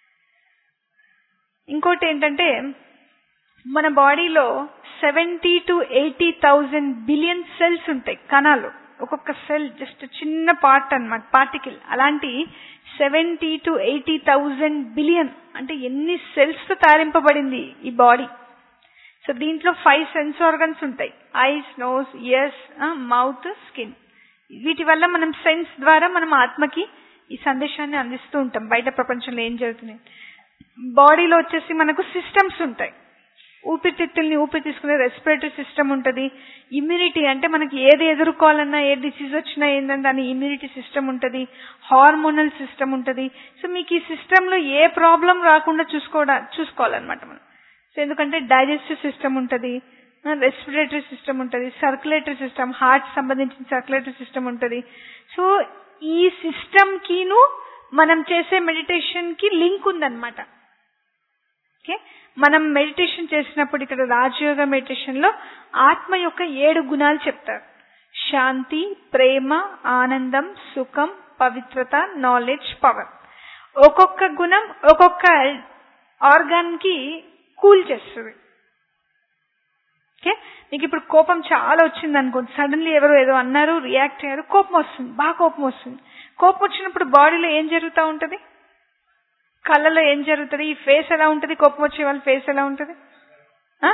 Speaker 3: ఇంకోటి ఏంటంటే మన బాడీలో seventy to eighty thousand billion cells ఉంటాయి కణాలు ఒక్కొక్క సెల్ జస్ట్ చిన్న పార్ట్ అన్నమాట పార్టికల్ అలాంటి seventy to eighty thousand billion అంటే ఎన్ని సెల్స్ తో తయారింపబడింది ఈ బాడీ సో దీంట్లో ఫైవ్ సెన్స్ ఆర్గన్స్ ఉంటాయి eyes nose ears mouth skin వీటి వల్ల మనం సెన్స్ ద్వారా మనం ఆత్మకి ఈ సందేశాన్ని అందిస్తూ ఉంటాం బయట ప్రపంచంలో ఏం జరుగుతుంది బాడీలో వచ్చేసి మనకు సిస్టమ్స్ ఉంటాయి ఊపిరితిత్తుల్ని ఊపిరి తీసుకునే రెస్పిరేటరీ సిస్టమ్ ఉంటుంది ఇమ్యూనిటీ అంటే మనకి ఏది ఎదుర్కోవాలన్నా ఏ డిసీజ్ వచ్చినా ఏంటంటే దాని ఇమ్యూనిటీ సిస్టమ్ ఉంటుంది హార్మోనల్ సిస్టమ్ ఉంటుంది సో మీకు ఈ సిస్టంలో ఏ ప్రాబ్లం రాకుండా చూసుకోవడా చూసుకోవాలన్నమాట మనం సో ఎందుకంటే డైజెస్టివ్ సిస్టమ్ ఉంటుంది రెస్పిరేటరీ సిస్టమ్ ఉంటుంది సర్క్యులేటరీ సిస్టమ్ హార్ట్ సంబంధించిన సర్క్యులేటరీ సిస్టమ్ ఉంటుంది సో ఈ సిస్టమ్ కిను మనం చేసే మెడిటేషన్ కి లింక్ ఉందన్నమాట ఓకే మనం మెడిటేషన్ చేసినప్పుడు ఇక్కడ రాజయోగ మెడిటేషన్ లో ఆత్మ యొక్క ఏడు గుణాలు చెప్తారు శాంతి ప్రేమ ఆనందం సుఖం పవిత్రత నాలెడ్జ్ పవర్ ఒక్కొక్క గుణం ఒక్కొక్క ఆర్గాన్ కి కూల్ చేస్తుంది ఓకే మీకు ఇప్పుడు కోపం చాలా వచ్చింది అనుకోండి సడన్లీ ఎవరో ఏదో అన్నారు రియాక్ట్ అయ్యారు కోపం వస్తుంది బాగా కోపం వస్తుంది కోపం వచ్చినప్పుడు బాడీలో ఏం జరుగుతూ ఉంటది కళ్ళలో ఏం జరుగుతుంది ఈ ఫేస్ ఎలా ఉంటది కోపం వచ్చే వాళ్ళ ఫేస్ ఎలా ఉంటది ఆ?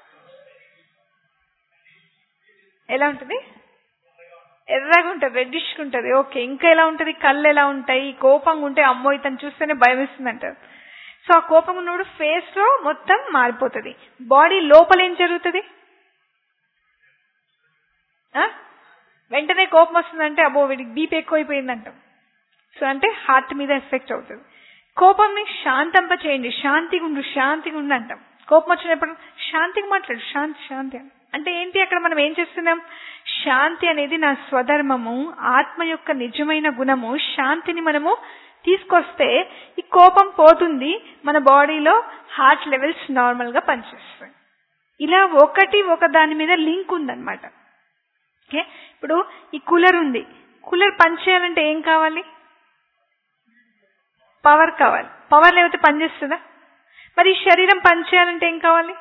Speaker 3: ఎలా ఉంటది ఎర్రగా ఉంటది రెడ్డిష్ ఉంటది ఓకే ఇంకా ఎలా ఉంటది కళ్ళు ఎలా ఉంటాయి కోపంగా ఉంటే అమ్మో ఇతను చూస్తేనే భయం వేస్తుంది అంటారు సో ఆ కోపం ఉన్నప్పుడు ఫేస్ లో మొత్తం మారిపోతుంది బాడీ లోపల ఏం జరుగుతుంది ఆ? వెంటనే కోపం వస్తుందంటే అబ్బో వీడికి బీపీ ఎక్కువైపోయింది అంటాం సో అంటే హార్ట్ మీద ఎఫెక్ట్ అవుతుంది కోపంని శాంతంప చేయండి శాంతిగా ఉండు శాంతిగా ఉండు అంటాం కోపం వచ్చినప్పుడు శాంతిగా మాట్లాడు శాంతి శాంతి అని. అంటే ఏంటి అక్కడ మనం ఏం చేస్తున్నాం శాంతి అనేది నా స్వధర్మము ఆత్మ యొక్క నిజమైన గుణము శాంతిని మనము తీసుకొస్తే ఈ కోపం పోతుంది మన బాడీలో హార్ట్ లెవెల్స్ నార్మల్ గా పనిచేస్తాయి ఇలా ఒకటి ఒక దాని మీద లింక్ ఉందన్నమాట ఓకే ఇప్పుడు ఈ కూలర్ ఉంది కూలర్ పనిచేయాలంటే ఏం కావాలి పవర్ కావాలి పవర్ లేకపోతే పనిచేస్తుందా మరి ఈ శరీరం పనిచేయాలంటే ఏం కావాలి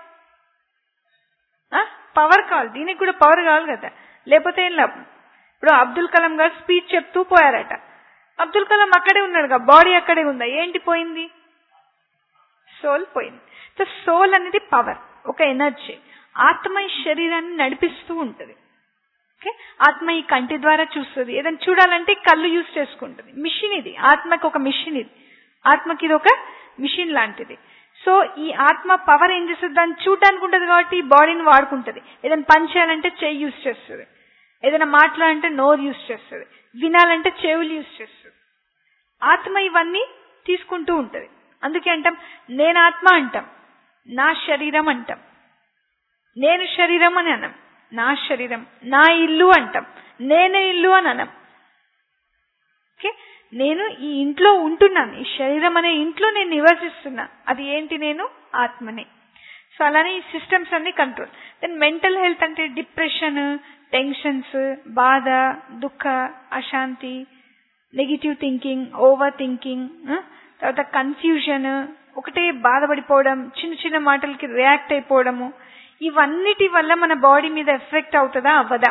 Speaker 3: పవర్ కావాలి దీనికి కూడా పవర్ కావాలి కదా లేకపోతే ఏం లాభం ఇప్పుడు అబ్దుల్ కలాం గారు స్పీచ్ చెప్తూ పోయారట అబ్దుల్ కలాం అక్కడే ఉన్నాడుగా బాడీ అక్కడే ఉందా ఏంటి పోయింది సోల్ పోయింది సో సోల్ అనేది పవర్ ఒక ఎనర్జీ ఆత్మ ఈ శరీరాన్ని నడిపిస్తూ ఉంటుంది ఓకే ఆత్మ ఈ కంటి ద్వారా చూస్తుంది ఏదైనా చూడాలంటే కళ్ళు యూజ్ చేసుకుంటుంది మిషన్ ఇది ఆత్మకి ఒక మిషన్ ఇది ఆత్మకి ఇది ఒక మిషన్ లాంటిది సో ఈ ఆత్మ పవర్ ఏం చేస్తుంది దాన్ని చూడడానికి ఉంటుంది కాబట్టి ఈ బాడీని వాడుకుంటుంది ఏదైనా పని చేయాలంటే చెయ్యి యూజ్ చేస్తుంది ఏదైనా మాట్లాడాలంటే నోరు యూజ్ చేస్తుంది వినాలంటే చెవులు యూజ్ చేస్తుంది ఆత్మ ఇవన్నీ తీసుకుంటూ ఉంటది అందుకే అంటాం నేను ఆత్మ అంటాం నా శరీరం అంటాం నేను శరీరం అని అనం నా శరీరం నా ఇల్లు అంటాం నేనే ఇల్లు అని అనం ఓకే నేను ఈ ఇంట్లో ఉంటున్నాను ఈ శరీరం అనే ఇంట్లో నేను నివసిస్తున్నా అది ఏంటి నేను ఆత్మనే సో అలానే ఈ సిస్టమ్స్ అన్ని కంట్రోల్ దెన్ మెంటల్ హెల్త్ అంటే డిప్రెషన్ టెన్షన్స్ బాధ దుఃఖ అశాంతి నెగిటివ్ థింకింగ్ ఓవర్ థింకింగ్ తర్వాత కన్ఫ్యూజన్ ఒకటే బాధపడిపోవడం చిన్న చిన్న మాటలకి రియాక్ట్ అయిపోవడము ఇవన్నిటి వల్ల మన బాడీ మీద ఎఫెక్ట్ అవుతుందా అవ్వదా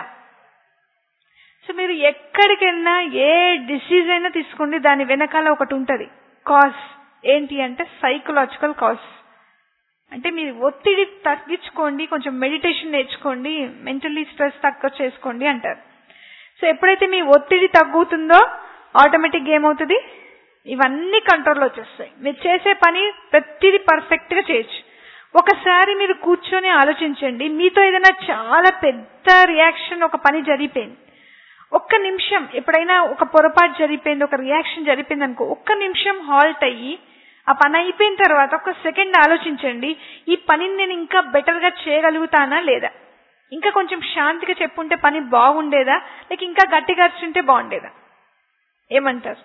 Speaker 3: సో మీరు ఎక్కడికి వెళ్ళినా ఏ డిసీజ్ అయినా తీసుకోండి దాని వెనకాల ఒకటి ఉంటది కాజ్ ఏంటి అంటే సైకలాజికల్ కాజ్ అంటే మీరు ఒత్తిడి తగ్గించుకోండి కొంచెం మెడిటేషన్ నేర్చుకోండి మెంటల్లీ స్ట్రెస్ తక్కువ చేసుకోండి అంటారు సో ఎప్పుడైతే మీ ఒత్తిడి తగ్గుతుందో ఆటోమేటిక్ ఏమవుతుంది ఇవన్నీ కంట్రోల్లో వచ్చేస్తాయి మీరు చేసే పని ప్రతిదీ పర్ఫెక్ట్ గా చేయొచ్చు ఒకసారి మీరు కూర్చొని ఆలోచించండి మీతో ఏదైనా చాలా పెద్ద రియాక్షన్ ఒక పని జరిగిపోయింది ఒక్క నిమిషం ఎప్పుడైనా ఒక పొరపాటు జరిగిపోయింది ఒక రియాక్షన్ జరిగిపోయింది అనుకో ఒక్క నిమిషం హాల్ట్ అయ్యి ఆ పని అయిపోయిన తర్వాత ఒక సెకండ్ ఆలోచించండి ఈ పనిని నేను ఇంకా బెటర్ గా చేయగలుగుతానా లేదా ఇంకా కొంచెం శాంతిగా చెప్పుంటే పని బాగుండేదా లేక ఇంకా గట్టిగా అరిచుంటే బాగుండేదా ఏమంటారు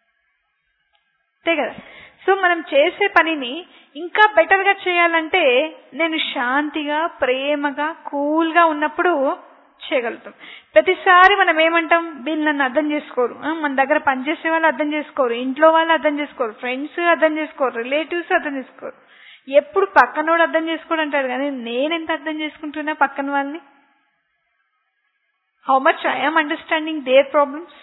Speaker 3: అంతే కదా సో మనం చేసే పనిని ఇంకా బెటర్ గా చేయాలంటే నేను శాంతిగా ప్రేమగా కూల్ గా ఉన్నప్పుడు చేయగలుగుతాం ప్రతిసారి మనం ఏమంటాం వీళ్ళు నన్ను అర్థం చేసుకోరు ఆ, మన దగ్గర పనిచేసే వాళ్ళు అర్థం చేసుకోరు ఇంట్లో వాళ్ళు అర్థం చేసుకోరు ఫ్రెండ్స్ అర్థం చేసుకోరు రిలేటివ్స్ అర్థం చేసుకోరు ఎప్పుడు పక్కనోడు అర్థం చేసుకోడు అంటాడు కానీ నేనెంత అర్థం చేసుకుంటున్నా పక్కన వాళ్ళని how much I'm understanding their problems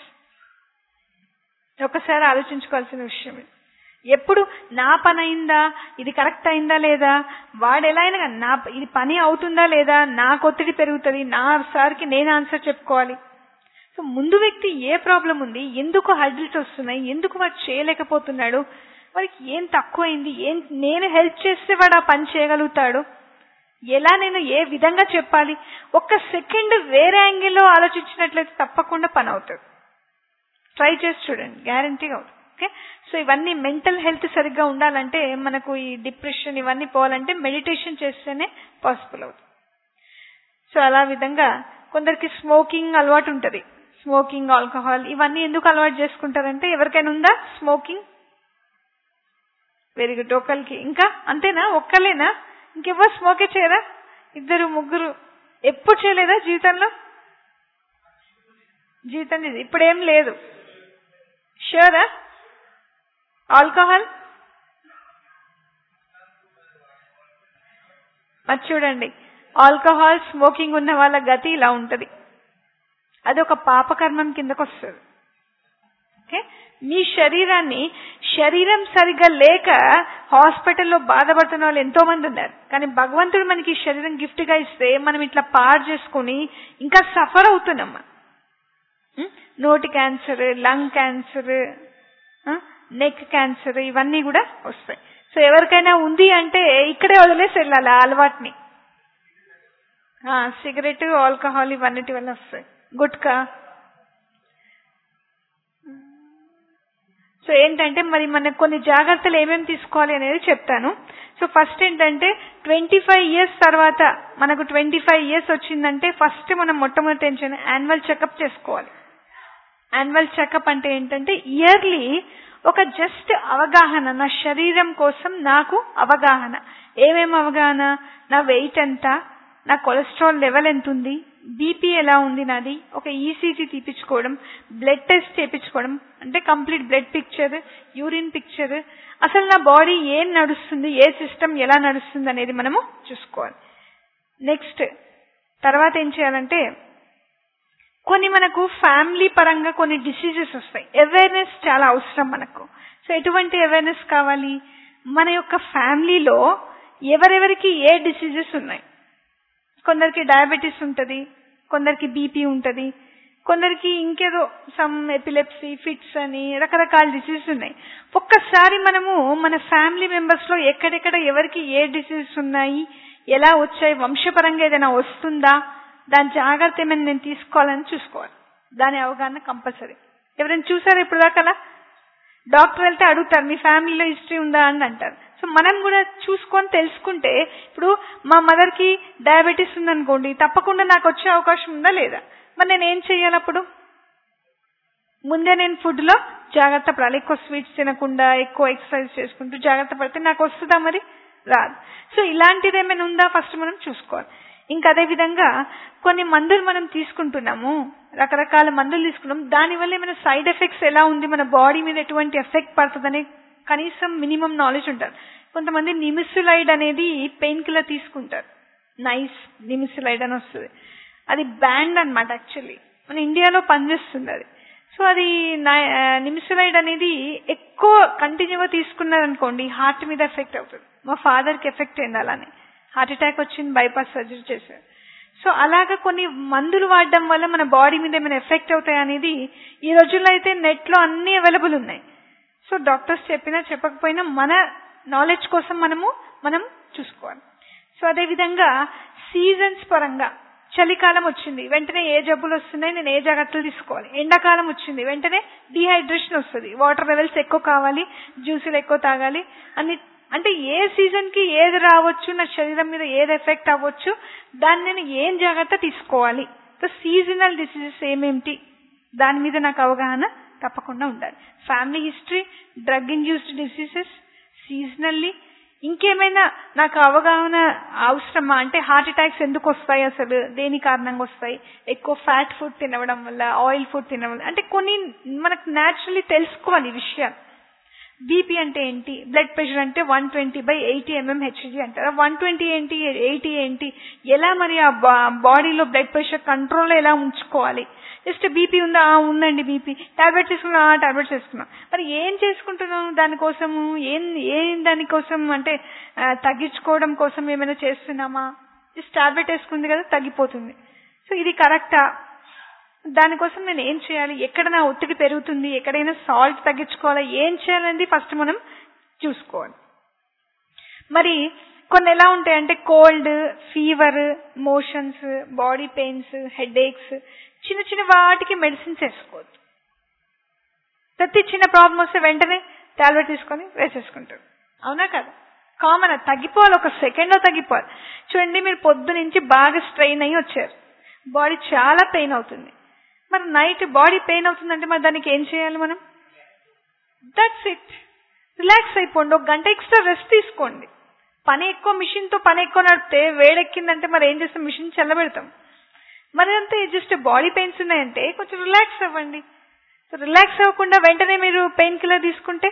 Speaker 3: ఒకసారి ఆలోచించుకోవాల్సిన విషయం ఇది ఎప్పుడు నా పని అయిందా ఇది కరెక్ట్ అయిందా లేదా వాడు ఎలా అయినా కానీ నా ఇది పని అవుతుందా లేదా నాకు ఒత్తిడి పెరుగుతుంది నా సార్కి నేను ఆన్సర్ చెప్పుకోవాలి సో ముందు వ్యక్తి ఏ ప్రాబ్లం ఉంది ఎందుకు హర్డిల్స్ వస్తున్నాయి ఎందుకు వాడు చేయలేకపోతున్నాడు వాడికి ఏం తక్కువైంది ఏం నేను హెల్ప్ చేస్తే వాడు ఆ పని చేయగలుగుతాడు ఎలా నేను ఏ విధంగా చెప్పాలి ఒక్క సెకండ్ వేరే యాంగిల్లో ఆలోచించినట్లయితే తప్పకుండా పని అవుతుంది ట్రై చేసి చూడండి గ్యారంటీగా అవుతుంది ఓకే సో ఇవన్నీ మెంటల్ హెల్త్ సరిగ్గా ఉండాలంటే మనకు ఈ డిప్రెషన్ ఇవన్నీ పోవాలంటే మెడిటేషన్ చేస్తేనే పాసిబుల్ అవుతుంది సో అలా విధంగా కొందరికి స్మోకింగ్ అలవాటు ఉంటుంది స్మోకింగ్ ఆల్కహాల్ ఇవన్నీ ఎందుకు అలవాటు చేసుకుంటారంటే ఎవరికైనా ఉందా స్మోకింగ్ వెరీ గుడ్ ఒకరికి ఇంకా అంతేనా ఒక్కలేనా ఇంకెవ్వరు స్మోకే చేయరా ఇద్దరు ముగ్గురు ఎప్పుడు చేయలేదా జీవితంలో జీవితం ఇది ఇప్పుడేం లేదు షూరా ఆల్కహాల్ మరి చూడండి ఆల్కహాల్ స్మోకింగ్ ఉన్న వాళ్ళ గతి ఇలా ఉంటది అది ఒక పాపకర్మం కిందకు వస్తుంది ఓకే మీ శరీరాన్ని శరీరం సరిగా లేక హాస్పిటల్లో బాధపడుతున్న వాళ్ళు ఎంతో మంది ఉన్నారు కానీ భగవంతుడు మనకి ఈ శరీరం గిఫ్ట్ గా ఇస్తే మనం ఇట్లా పాడు చేసుకుని ఇంకా సఫర్ అవుతున్నాం ఉం? నోటి cancer lung cancer neck cancer ఇవన్నీ కూడా వస్తాయి సో ఎవరికైనా ఉంది అంటే ఇక్కడే వదిలేసి వెళ్ళాలి ఆ అలవాటుని ఆ, సిగరెట్ ఆల్కహాల్ ఇవన్నిటి వల్ల వస్తాయి గుట్కా సో ఏంటంటే మరి మనకు కొన్ని జాగ్రత్తలు ఏమేమి తీసుకోవాలి అనేది చెప్తాను సో ఫస్ట్ ఏంటంటే ట్వంటీ ఫైవ్ ఇయర్స్ తర్వాత మనకు ట్వంటీ ఫైవ్ ఇయర్స్ వచ్చిందంటే ఫస్ట్ మనం మొట్టమొదటి ఏం చేయాలి యాన్యువల్ చెకప్ చేసుకోవాలి యాన్యువల్ చెకప్ అంటే ఏంటంటే ఇయర్లీ ఒక జస్ట్ అవగాహన నా శరీరం కోసం నాకు అవగాహన ఏమేమి అవగాహన నా వెయిట్ ఎంత నా కొలెస్ట్రాల్ లెవెల్ ఎంత ఉంది బీపీ ఎలా ఉంది నాది ఒక ఈసీజీ తీపించుకోవడం బ్లడ్ టెస్ట్ చేపించుకోవడం అంటే complete blood picture urine picture అసలు నా బాడీ ఏం నడుస్తుంది ఏ సిస్టమ్ ఎలా నడుస్తుంది అనేది మనము చూసుకోవాలి నెక్స్ట్ తర్వాత ఏం చేయాలంటే కొన్ని మనకు ఫ్యామిలీ పరంగా కొన్ని డిసీజెస్ వస్తాయి అవేర్నెస్ చాలా అవసరం మనకు సో ఎటువంటి అవేర్నెస్ కావాలి మన యొక్క ఫ్యామిలీలో ఎవరెవరికి ఏ డిసీజెస్ ఉన్నాయి కొందరికి డయాబెటీస్ ఉంటుంది కొందరికి బీపీ ఉంటది కొందరికి ఇంకేదో సమ్ ఎపిలెప్సీ ఫిట్స్ అని రకరకాల డిసీజెస్ ఉన్నాయి ఒక్కసారి మనము మన ఫ్యామిలీ మెంబర్స్ లో ఎక్కడెక్కడ ఎవరికి ఏ డిసీజెస్ ఉన్నాయి ఎలా వచ్చాయి వంశపరంగా ఏదైనా వస్తుందా దాని జాగ్రత్త ఏమైనా నేను తీసుకోవాలని చూసుకోవాలి దాని అవగాహన కంపల్సరీ ఎవరైనా చూసారా ఇప్పుడు దాకా అలా? డాక్టర్ వెళ్తే అడుగుతారు మీ ఫ్యామిలీలో హిస్టరీ ఉందా అని అంటారు సో మనం కూడా చూసుకొని తెలుసుకుంటే ఇప్పుడు మా మదర్ కి డయాబెటీస్ ఉందనుకోండి తప్పకుండా నాకు వచ్చే అవకాశం ఉందా లేదా మరి నేను ఏం చెయ్యాలి అప్పుడు ముందే నేను ఫుడ్ లో జాగ్రత్త పడాలి ఎక్కువ స్వీట్స్ తినకుండా ఎక్కువ ఎక్సర్సైజ్ చేసుకుంటూ జాగ్రత్త పడితే నాకు వస్తుందా మరి రాదు సో ఇలాంటిది ఏమైనా ఉందా ఫస్ట్ మనం చూసుకోవాలి ఇంకా అదే విధంగా కొన్ని మందులు మనం తీసుకుంటున్నాము రకరకాల మందులు తీసుకున్నాం దానివల్ల ఏమైనా సైడ్ ఎఫెక్ట్స్ ఎలా ఉంది మన బాడీ మీద ఎటువంటి ఎఫెక్ట్ పడుతుందని కనీసం మినిమం నాలెడ్జ్ ఉంటారు కొంతమంది నిమిసులైడ్ అనేది పెయిన్ కిల్లర్ తీసుకుంటారు నైస్ నిమిసులైడ్ అని వస్తుంది అది బ్యాండ్ అన్నమాట యాక్చువల్లీ మన ఇండియాలో పనిచేస్తుంది అది సో అది నిమిషలైడ్ అనేది ఎక్కువ కంటిన్యూగా తీసుకున్నారనుకోండి హార్ట్ మీద ఎఫెక్ట్ అవుతుంది మా ఫాదర్ కి ఎఫెక్ట్ అయింది అలానే హార్ట్ అటాక్ వచ్చింది బైపాస్ సర్జరీ చేశారు సో అలాగా కొన్ని మందులు వాడడం వల్ల మన బాడీ మీద ఏమైనా ఎఫెక్ట్ అవుతాయి అనేది ఈ రోజుల్లో అయితే నెట్ లో అన్ని అవైలబుల్ ఉన్నాయి సో డాక్టర్స్ చెప్పినా చెప్పకపోయినా మన నాలెడ్జ్ కోసం మనము మనం చూసుకోవాలి సో అదే విధంగా సీజన్స్ పరంగా చలికాలం వచ్చింది వెంటనే ఏ జబ్బులు వస్తున్నాయి నేను ఏ జాగ్రత్తలు తీసుకోవాలి ఎండాకాలం వచ్చింది వెంటనే డిహైడ్రేషన్ వస్తుంది వాటర్ లెవెల్స్ ఎక్కువ కావాలి జ్యూసులు ఎక్కువ తాగాలి అన్ని అంటే ఏ సీజన్ కి ఏది రావచ్చు నా శరీరం మీద ఏది ఎఫెక్ట్ అవ్వచ్చు దాన్ని నేను ఏం జాగ్రత్త తీసుకోవాలి సో సీజనల్ డిసీజెస్ ఏమేమిటి దాని మీద నాకు అవగాహన తప్పకుండా ఉండాలి family history drug induced diseases seasonally ఇంకేమైనా నాకు అవగాహన అవసరమా అంటే హార్ట్ అటాక్స్ ఎందుకు వస్తాయి అసలు దేని కారణంగా వస్తాయి ఎక్కువ ఫ్యాట్ ఫుడ్ తినడం వల్ల ఆయిల్ ఫుడ్ తినడం వల్ల అంటే కొన్ని మనకు న్యాచురల్లీ తెలుసుకోవాలి ఈ విషయాలు బీపీ అంటే ఏంటి బ్లడ్ ప్రెషర్ అంటే one twenty by eighty mm Hg అంటారు వన్ ట్వంటీ ఏంటి ఎయిటీ ఏంటి ఎలా మరి ఆ బాడీలో బ్లడ్ ప్రెషర్ కంట్రోల్లో ఎలా ఉంచుకోవాలి జస్ట్ బీపీ ఉందా ఆ, ఉందండి బీపీ టాబ్లెట్ తీసుకున్నా టాబ్లెట్స్ వేసుకున్నాం మరి ఏం చేసుకుంటున్నాం దానికోసము ఏం ఏం దానికోసం అంటే ఆ, తగ్గించుకోవడం కోసం ఏమైనా చేస్తున్నామా జస్ట్ టాబ్లెట్ వేసుకుంది కదా తగ్గిపోతుంది సో ఇది కరెక్టా దానికోసం నేను ఏం చేయాలి ఎక్కడ నా ఒత్తిడి పెరుగుతుంది ఎక్కడైనా సాల్ట్ తగ్గించుకోవాలా ఏం చేయాలనేది ఫస్ట్ మనం చూసుకోవాలి మరి కొన్ని ఎలా ఉంటాయంటే cold fever motions body pains headaches చిన్న చిన్న వాటికి మెడిసిన్స్ వేసుకోవద్దు ప్రతి చిన్న ప్రాబ్లం వస్తే వెంటనే టాబ్లెట్ తీసుకొని వేసేసుకుంటారు అవునా కదా కామన్ అది తగ్గిపోవాలి ఒక సెకండ్ లో తగ్గిపోవాలి చూడండి మీరు పొద్దు నుంచి బాగా స్ట్రెయిన్ అయ్యి వచ్చారు బాడీ చాలా పెయిన్ అవుతుంది మరి నైట్ బాడీ పెయిన్ అవుతుందంటే మరి దానికి ఏం చేయాలి మనం దట్స్ ఇట్ రిలాక్స్ అయిపోండి ఒక గంట ఎక్స్ట్రా రెస్ట్ తీసుకోండి పని ఎక్కువ మిషన్ తో పని ఎక్కువ నడిపితే వేడెక్కిందంటే మరి ఏం చేస్తాం మిషన్ చల్లబెడతాం మరి అంతే జస్ట్ బాడీ పెయిన్స్ ఉన్నాయంటే కొంచెం రిలాక్స్ అవ్వండి రిలాక్స్ అవ్వకుండా వెంటనే మీరు పెయిన్ కిల్లర్ తీసుకుంటే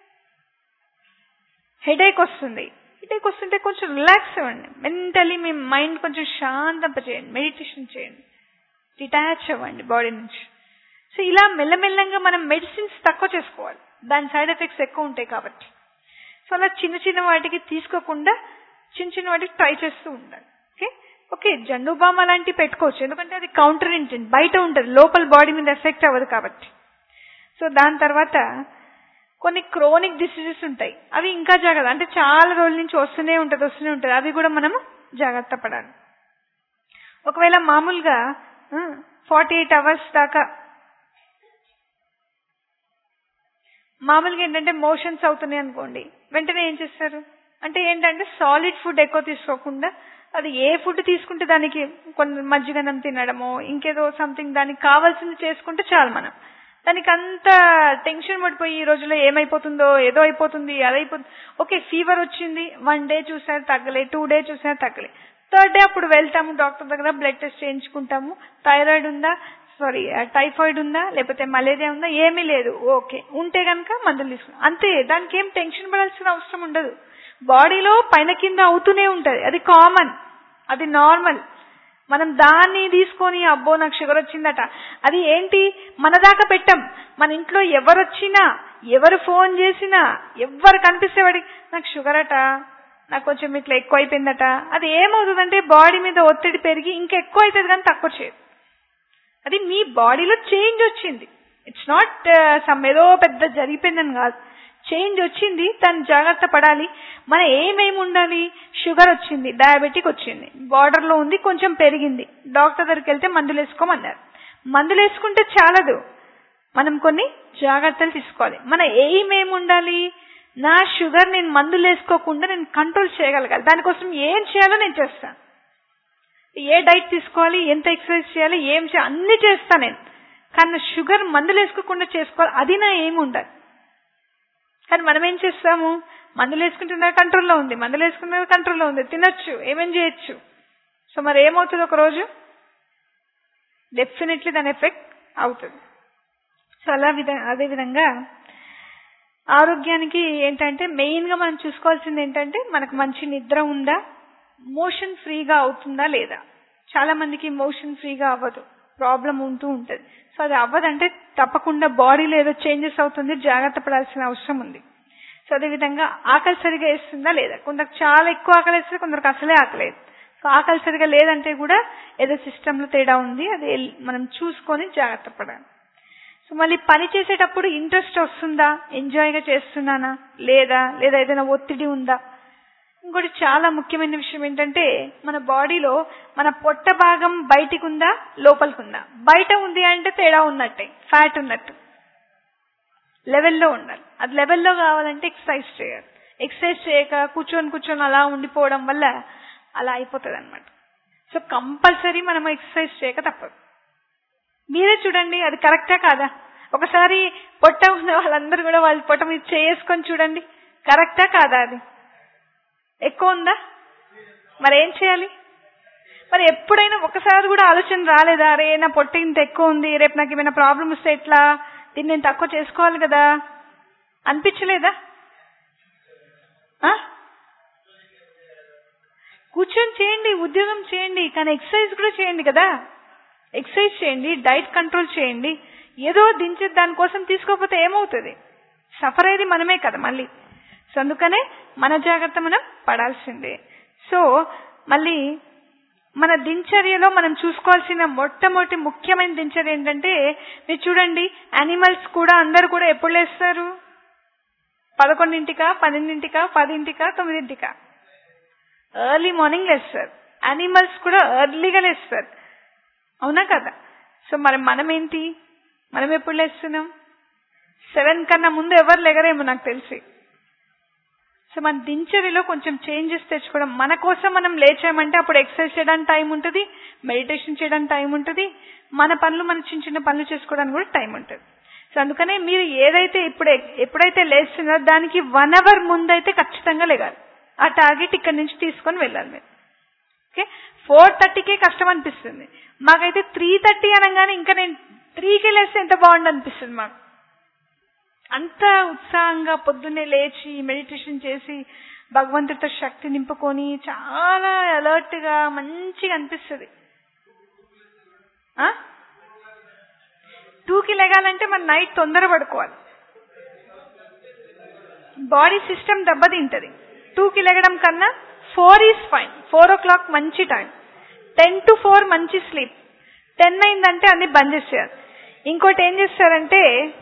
Speaker 3: హెడేక్ వస్తుంది హెడేక్ వస్తుంటే కొంచెం రిలాక్స్ అవ్వండి మెంటలీ మీ మైండ్ కొంచెం శాంతంప చేయండి మెడిటేషన్ చేయండి డిటాచ్ అవ్వండి బాడీ నుంచి సో ఇలా మెల్లమెల్లంగా మనం మెడిసిన్స్ తక్కువ చేసుకోవాలి దాని సైడ్ ఎఫెక్ట్స్ ఎక్కువ ఉంటాయి కాబట్టి సో అలా చిన్న చిన్న వాటికి తీసుకోకుండా చిన్న చిన్న వాటికి ట్రై చేస్తూ ఉండాలి ఓకే ఓకే జండు బామ్ అలాంటివి పెట్టుకోవచ్చు ఎందుకంటే అది కౌంటర్ ఇంటెంట్ బయట ఉంటుంది లోపల బాడీ మీద ఎఫెక్ట్ అవ్వదు కాబట్టి సో దాని తర్వాత కొన్ని క్రోనిక్ డిసీజెస్ ఉంటాయి అవి ఇంకా జాగ్రత్త అంటే చాలా రోజుల నుంచి వస్తూనే ఉంటుంది వస్తూనే ఉంటుంది అవి కూడా మనం జాగ్రత్త పడాలి ఒకవేళ మామూలుగా ఫార్టీ ఎయిట్ అవర్స్ దాకా మామూలుగా ఏంటంటే మోషన్స్ అవుతున్నాయి అనుకోండి వెంటనే ఏం చేస్తారు అంటే ఏంటంటే సాలిడ్ ఫుడ్ ఎక్కువ తీసుకోకుండా అది ఏ ఫుడ్ తీసుకుంటే దానికి కొన్ని మజ్జిగనం తినడమో ఇంకేదో సంథింగ్ దానికి కావాల్సింది చేసుకుంటే చాలు మనం దానికి అంత టెన్షన్ పడిపోయి ఈ రోజుల్లో ఏమైపోతుందో ఏదో అయిపోతుంది అదైపోతుంది ఓకే ఫీవర్ వచ్చింది వన్ డే చూసారు తగ్గలే టూ డే చూసారు తగ్గలే థర్డ్ డే అప్పుడు వెళ్తాము డాక్టర్ దగ్గర బ్లడ్ టెస్ట్ చేయించుకుంటాము థైరాయిడ్ ఉందా సారీ టైఫాయిడ్ ఉందా లేకపోతే మలేరియా ఉందా ఏమీ లేదు ఓకే ఉంటే గనక మందులు తీసుకున్నాం అంతే దానికి ఏం టెన్షన్ పడాల్సిన అవసరం ఉండదు బాడీలో పైన కింద అవుతూనే ఉంటది అది కామన్ అది నార్మల్ మనం దాన్ని తీసుకొని అబ్బో నాకు షుగర్ వచ్చిందట అది ఏంటి మన దాకా పెట్టం మన ఇంట్లో ఎవరు వచ్చినా ఎవరు ఫోన్ చేసినా ఎవరు కనిపిస్తే వాడికి నాకు షుగర్ అట నాకు కొంచెం ఇట్లా ఎక్కువ అయిపోయిందట అది ఏమవుతుందంటే బాడీ మీద ఒత్తిడి పెరిగి ఇంకా ఎక్కువ అవుతుంది కానీ తక్కువ చేయదు అది మీ బాడీలో చేంజ్ వచ్చింది ఇట్స్ నాట్ సమ్ ఏదో పెద్ద జరిగిపోయిందని కాదు చేంజ్ వచ్చింది తను జాగ్రత్త పడాలి మన ఏమేమి ఉండాలి షుగర్ వచ్చింది డయాబెటిక్ వచ్చింది బార్డర్ లో ఉంది కొంచెం పెరిగింది డాక్టర్ దగ్గరికి వెళ్తే మందులు వేసుకోమన్నారు మందులు వేసుకుంటే చాలదు మనం కొన్ని జాగ్రత్తలు తీసుకోవాలి మన ఎయిమ్ ఏమి ఉండాలి నా షుగర్ నేను మందులు వేసుకోకుండా నేను కంట్రోల్ చేయగలగాలి దానికోసం ఏం చేయాలో నేను చేస్తాను ఏ డైట్ తీసుకోవాలి ఎంత ఎక్సర్సైజ్ చేయాలి ఏం చేయాలి అన్ని చేస్తాను నేను కానీ షుగర్ మందులు వేసుకోకుండా చేసుకోవాలి అది నా ఏమి ఉండాలి కానీ మనం ఏం చేస్తాము మందులు వేసుకుంటున్నా కంట్రోల్లో ఉంది మందులు వేసుకున్నా కంట్రోల్లో ఉంది తినొచ్చు ఏమేం చేయొచ్చు సో మరి ఏమవుతుంది ఒక రోజు డెఫినెట్లీ దాని ఎఫెక్ట్ అవుతుంది సో అలా విధ అదే విధంగా ఆరోగ్యానికి ఏంటంటే మెయిన్ గా మనం చూసుకోవాల్సింది ఏంటంటే మనకు మంచి నిద్ర ఉందా మోషన్ ఫ్రీగా అవుతుందా లేదా చాలా మందికి మోషన్ ఫ్రీగా అవ్వదు ప్రాబ్లం ఉంటూ ఉంటది సో అది అవ్వదంటే తప్పకుండా బాడీలో ఏదో చేంజెస్ అవుతుంది జాగ్రత్త పడాల్సిన అవసరం ఉంది సో అదే విధంగా ఆకలి సరిగా వేస్తుందా లేదా కొందరికి చాలా ఎక్కువ ఆకలి వేస్తుంది కొందరికి అసలే ఆకలేదు సో ఆకలి సరిగా లేదంటే కూడా ఏదో సిస్టమ్ లో తేడా ఉంది అది మనం చూసుకొని జాగ్రత్త పడాలి సో మళ్ళీ పని చేసేటప్పుడు ఇంట్రెస్ట్ వస్తుందా ఎంజాయ్ గా చేస్తున్నానా లేదా లేదా ఏదైనా ఒత్తిడి ఉందా ఇంకోటి చాలా ముఖ్యమైన విషయం ఏంటంటే మన బాడీలో మన పొట్ట భాగం బయటికి ఉందా లోపలికి ఉందా బయట ఉంది అంటే తేడా ఉన్నట్టే ఫ్యాట్ ఉన్నట్టు లెవెల్లో ఉండాలి అది లెవెల్లో కావాలంటే ఎక్సర్సైజ్ చేయాలి ఎక్సర్సైజ్ చేయక కూర్చొని కూర్చొని అలా ఉండిపోవడం వల్ల అలా అయిపోతుంది అనమాట సో కంపల్సరీ మనం ఎక్సర్సైజ్ చేయక తప్పదు మీరే చూడండి అది కరెక్టా కాదా ఒకసారి పొట్ట ఉన్న వాళ్ళందరూ కూడా వాళ్ళ పొట్ట మీద చేసుకొని చూడండి కరెక్టా కాదా అది ఎక్కువ ఉందా మరి ఏం చేయాలి మరి ఎప్పుడైనా ఒకసారి కూడా ఆలోచన రాలేదా అరే నా పొట్ట ఇంత ఎక్కువ ఉంది రేపు నాకు ఏమైనా ప్రాబ్లం వస్తే ఎట్లా దీన్ని నేను తక్కువ చేసుకోవాలి కదా అనిపించలేదా ఆ? కూర్చొని చేయండి ఉద్యోగం చేయండి కానీ ఎక్సర్సైజ్ కూడా చేయండి కదా ఎక్సర్సైజ్ చేయండి డైట్ కంట్రోల్ చేయండి ఏదో దించే దానికోసం తీసుకోకపోతే ఏమవుతుంది సఫర్ అయ్యేది మనమే కదా మళ్ళీ సో అందుకనే మన జాగ్రత్త మనం పడాల్సిందే సో మళ్ళీ మన దినచర్యలో మనం చూసుకోవాల్సిన మొట్టమొదటి ముఖ్యమైన దినచర్య ఏంటంటే మీరు చూడండి యానిమల్స్ కూడా అందరు కూడా ఎప్పుడు లేస్తారు పదకొండింటికా పన్నెండింటికా పదింటికా తొమ్మిదింటికా ఎర్లీ మార్నింగ్ లేస్తారు యానిమల్స్ కూడా ఎర్లీగా లేస్తారు అవునా కదా సో మరి మనం ఏంటి మనం ఎప్పుడు లేస్తున్నాం సెవెన్ కన్నా ముందు ఎవరు లేగరేమో నాకు తెలిసి సో మన దినచర్యలో కొంచెం చేంజెస్ తెచ్చుకోవడం మన కోసం మనం లేచామంటే అప్పుడు ఎక్సర్సైజ్ చేయడానికి టైం ఉంటుంది మెడిటేషన్ చేయడానికి టైం ఉంటుంది మన పనులు మన చిన్న చిన్న పనులు చేసుకోవడానికి కూడా టైం ఉంటుంది సో అందుకనే మీరు ఏదైతే ఇప్పుడు ఎప్పుడైతే లేస్తున్నారో దానికి వన్ అవర్ ముందైతే ఖచ్చితంగా లేగాలి ఆ టార్గెట్ ఇక్కడి నుంచి తీసుకొని వెళ్ళాలి మీరు ఓకే ఫోర్ థర్టీకే కష్టం అనిపిస్తుంది మాకైతే త్రీ థర్టీ అనగానే ఇంకా నేను త్రీకి లేస్తే ఎంత బాగుండు అనిపిస్తుంది మాకు అంత ఉత్సాహంగా పొద్దున్నే లేచి మెడిటేషన్ చేసి భగవంతుడితో శక్తి నింపుకొని చాలా అలర్ట్ గా మంచిగా అనిపిస్తుంది టూకి లెగాలంటే మన నైట్ తొందర పడుకోవాలి బాడీ సిస్టమ్ దెబ్బతింటది టూకి లెగడం కన్నా four is fine four o'clock మంచి టైం టెన్ టు ఫోర్ మంచి స్లీప్ టెన్ అయిందంటే అన్ని బంద్ చేసేయాలి ఇంకోటి ఏం చేస్తారంటే